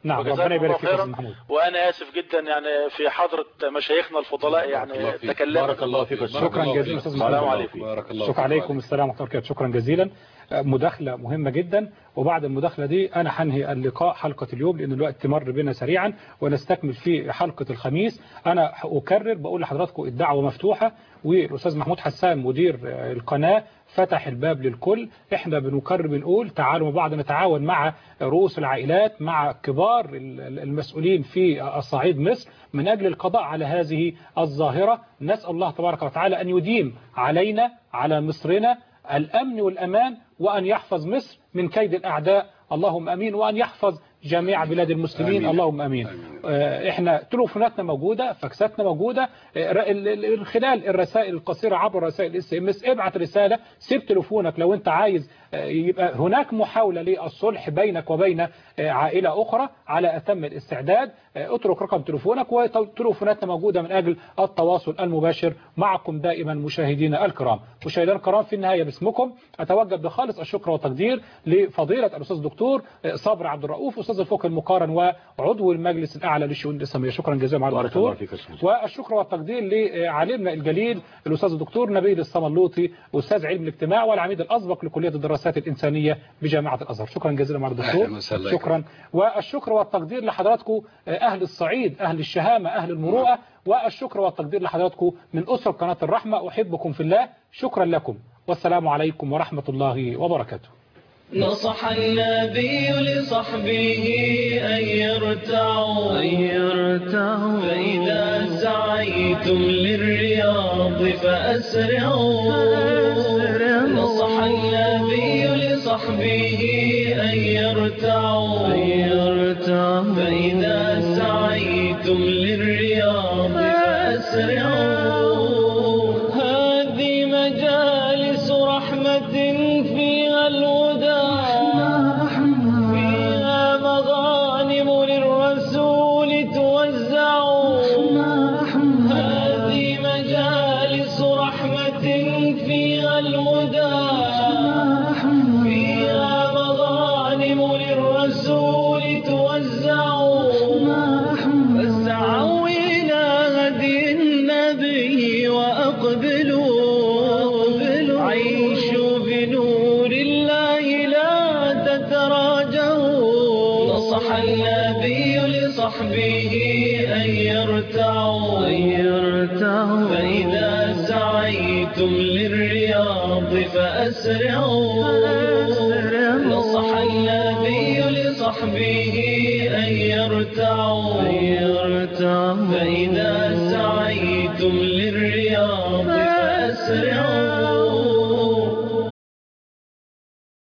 نعم وجزاكم ربنا يبارك الله فيك يا خيرا. أستاذ محمود وانا اسف جدا يعني في حضرة مشايخنا الفضلاء يعني تكلمت بارك الله فيك شكرا جزيلا استاذ السلام محمود. عليكم بارك الله شكرا عليكم السلام ورحمه الله وبركاته شكرا جزيلا آه، مداخله مهمه جدا وبعد المداخله دي انا هنهي اللقاء حلقه اليوم لان الوقت مر بنا سريعا ونستكمل في حلقه الخميس انا اكرر بقول لحضراتكم الدعوه مفتوحه والاستاذ محمود حسان مدير آه، القناه فتح الباب للكل احنا بنكرر بنقول تعالوا مع بعض نتعاون مع رؤوس العائلات مع كبار ال- ال- المسؤولين في الصعيد مصر من أجل القضاء على هذه الظاهرة نسأل الله تبارك وتعالى أن يديم علينا على مصرنا الأمن والأمان وأن يحفظ مصر من كيد الأعداء اللهم أمين وأن يحفظ جميع بلاد المسلمين آمين. اللهم أمين آه، احنا تليفوناتنا موجودة فاكساتنا موجودة آه، ال- ال- ال- خلال الرسائل القصيرة عبر رسائل الاس ام اس ابعت رسالة سيب تليفونك لو انت عايز آه، يبقى هناك محاولة للصلح بينك وبين آه، عائلة أخرى على أتم الاستعداد آه، اترك رقم تليفونك وتليفوناتنا موجودة من أجل التواصل المباشر معكم دائما مشاهدينا الكرام مشاهدينا الكرام في النهاية باسمكم أتوجه بخالص الشكر والتقدير لفضيلة الأستاذ الدكتور آه، صابر عبد الرؤوف أستاذ الفقه المقارن وعضو المجلس الأعلى للشؤون الإسلامية شكرا جزيلا على بارك الله الدكتور فيك يا أستاذ. والشكر والتقدير لعالمنا الجليل الأستاذ الدكتور نبيل الصملوطي أستاذ علم الاجتماع والعميد الأسبق لكلية الدراسات الإنسانية بجامعة الأزهر شكرا جزيلا مع الدكتور أهلا وسهلا. شكرا والشكر والتقدير لحضراتكم أهل الصعيد أهل الشهامة أهل المروءة والشكر والتقدير لحضراتكم من أسرة قناة الرحمة أحبكم في الله شكرا لكم والسلام عليكم ورحمة الله وبركاته نصح النبي لصحبه أن يرتعوا أن يرتعوا فإذا سعيتم للرياض فأسرعوا نصح النبي لصحبه أن يرتعوا أن يرتعوا فإذا سعيتم للرياض فأسرعوا هذه مجالس رحمة فيها الهدى فيها مغانم للرسول توزع هذه مجالس رحمة فيها الهدى فيها مغانم للرسول توزع فاسعوا إلى هدي النبي وأقبلوا عيشوا بنور الله لا تتراجعوا نصح النبي لصحبه أن يرتعوا فإذا سعيتم للرياض فأسرعوا نصح النبي لصحبه أن يرتعوا فإذا سعيتم للرياض فأسرعوا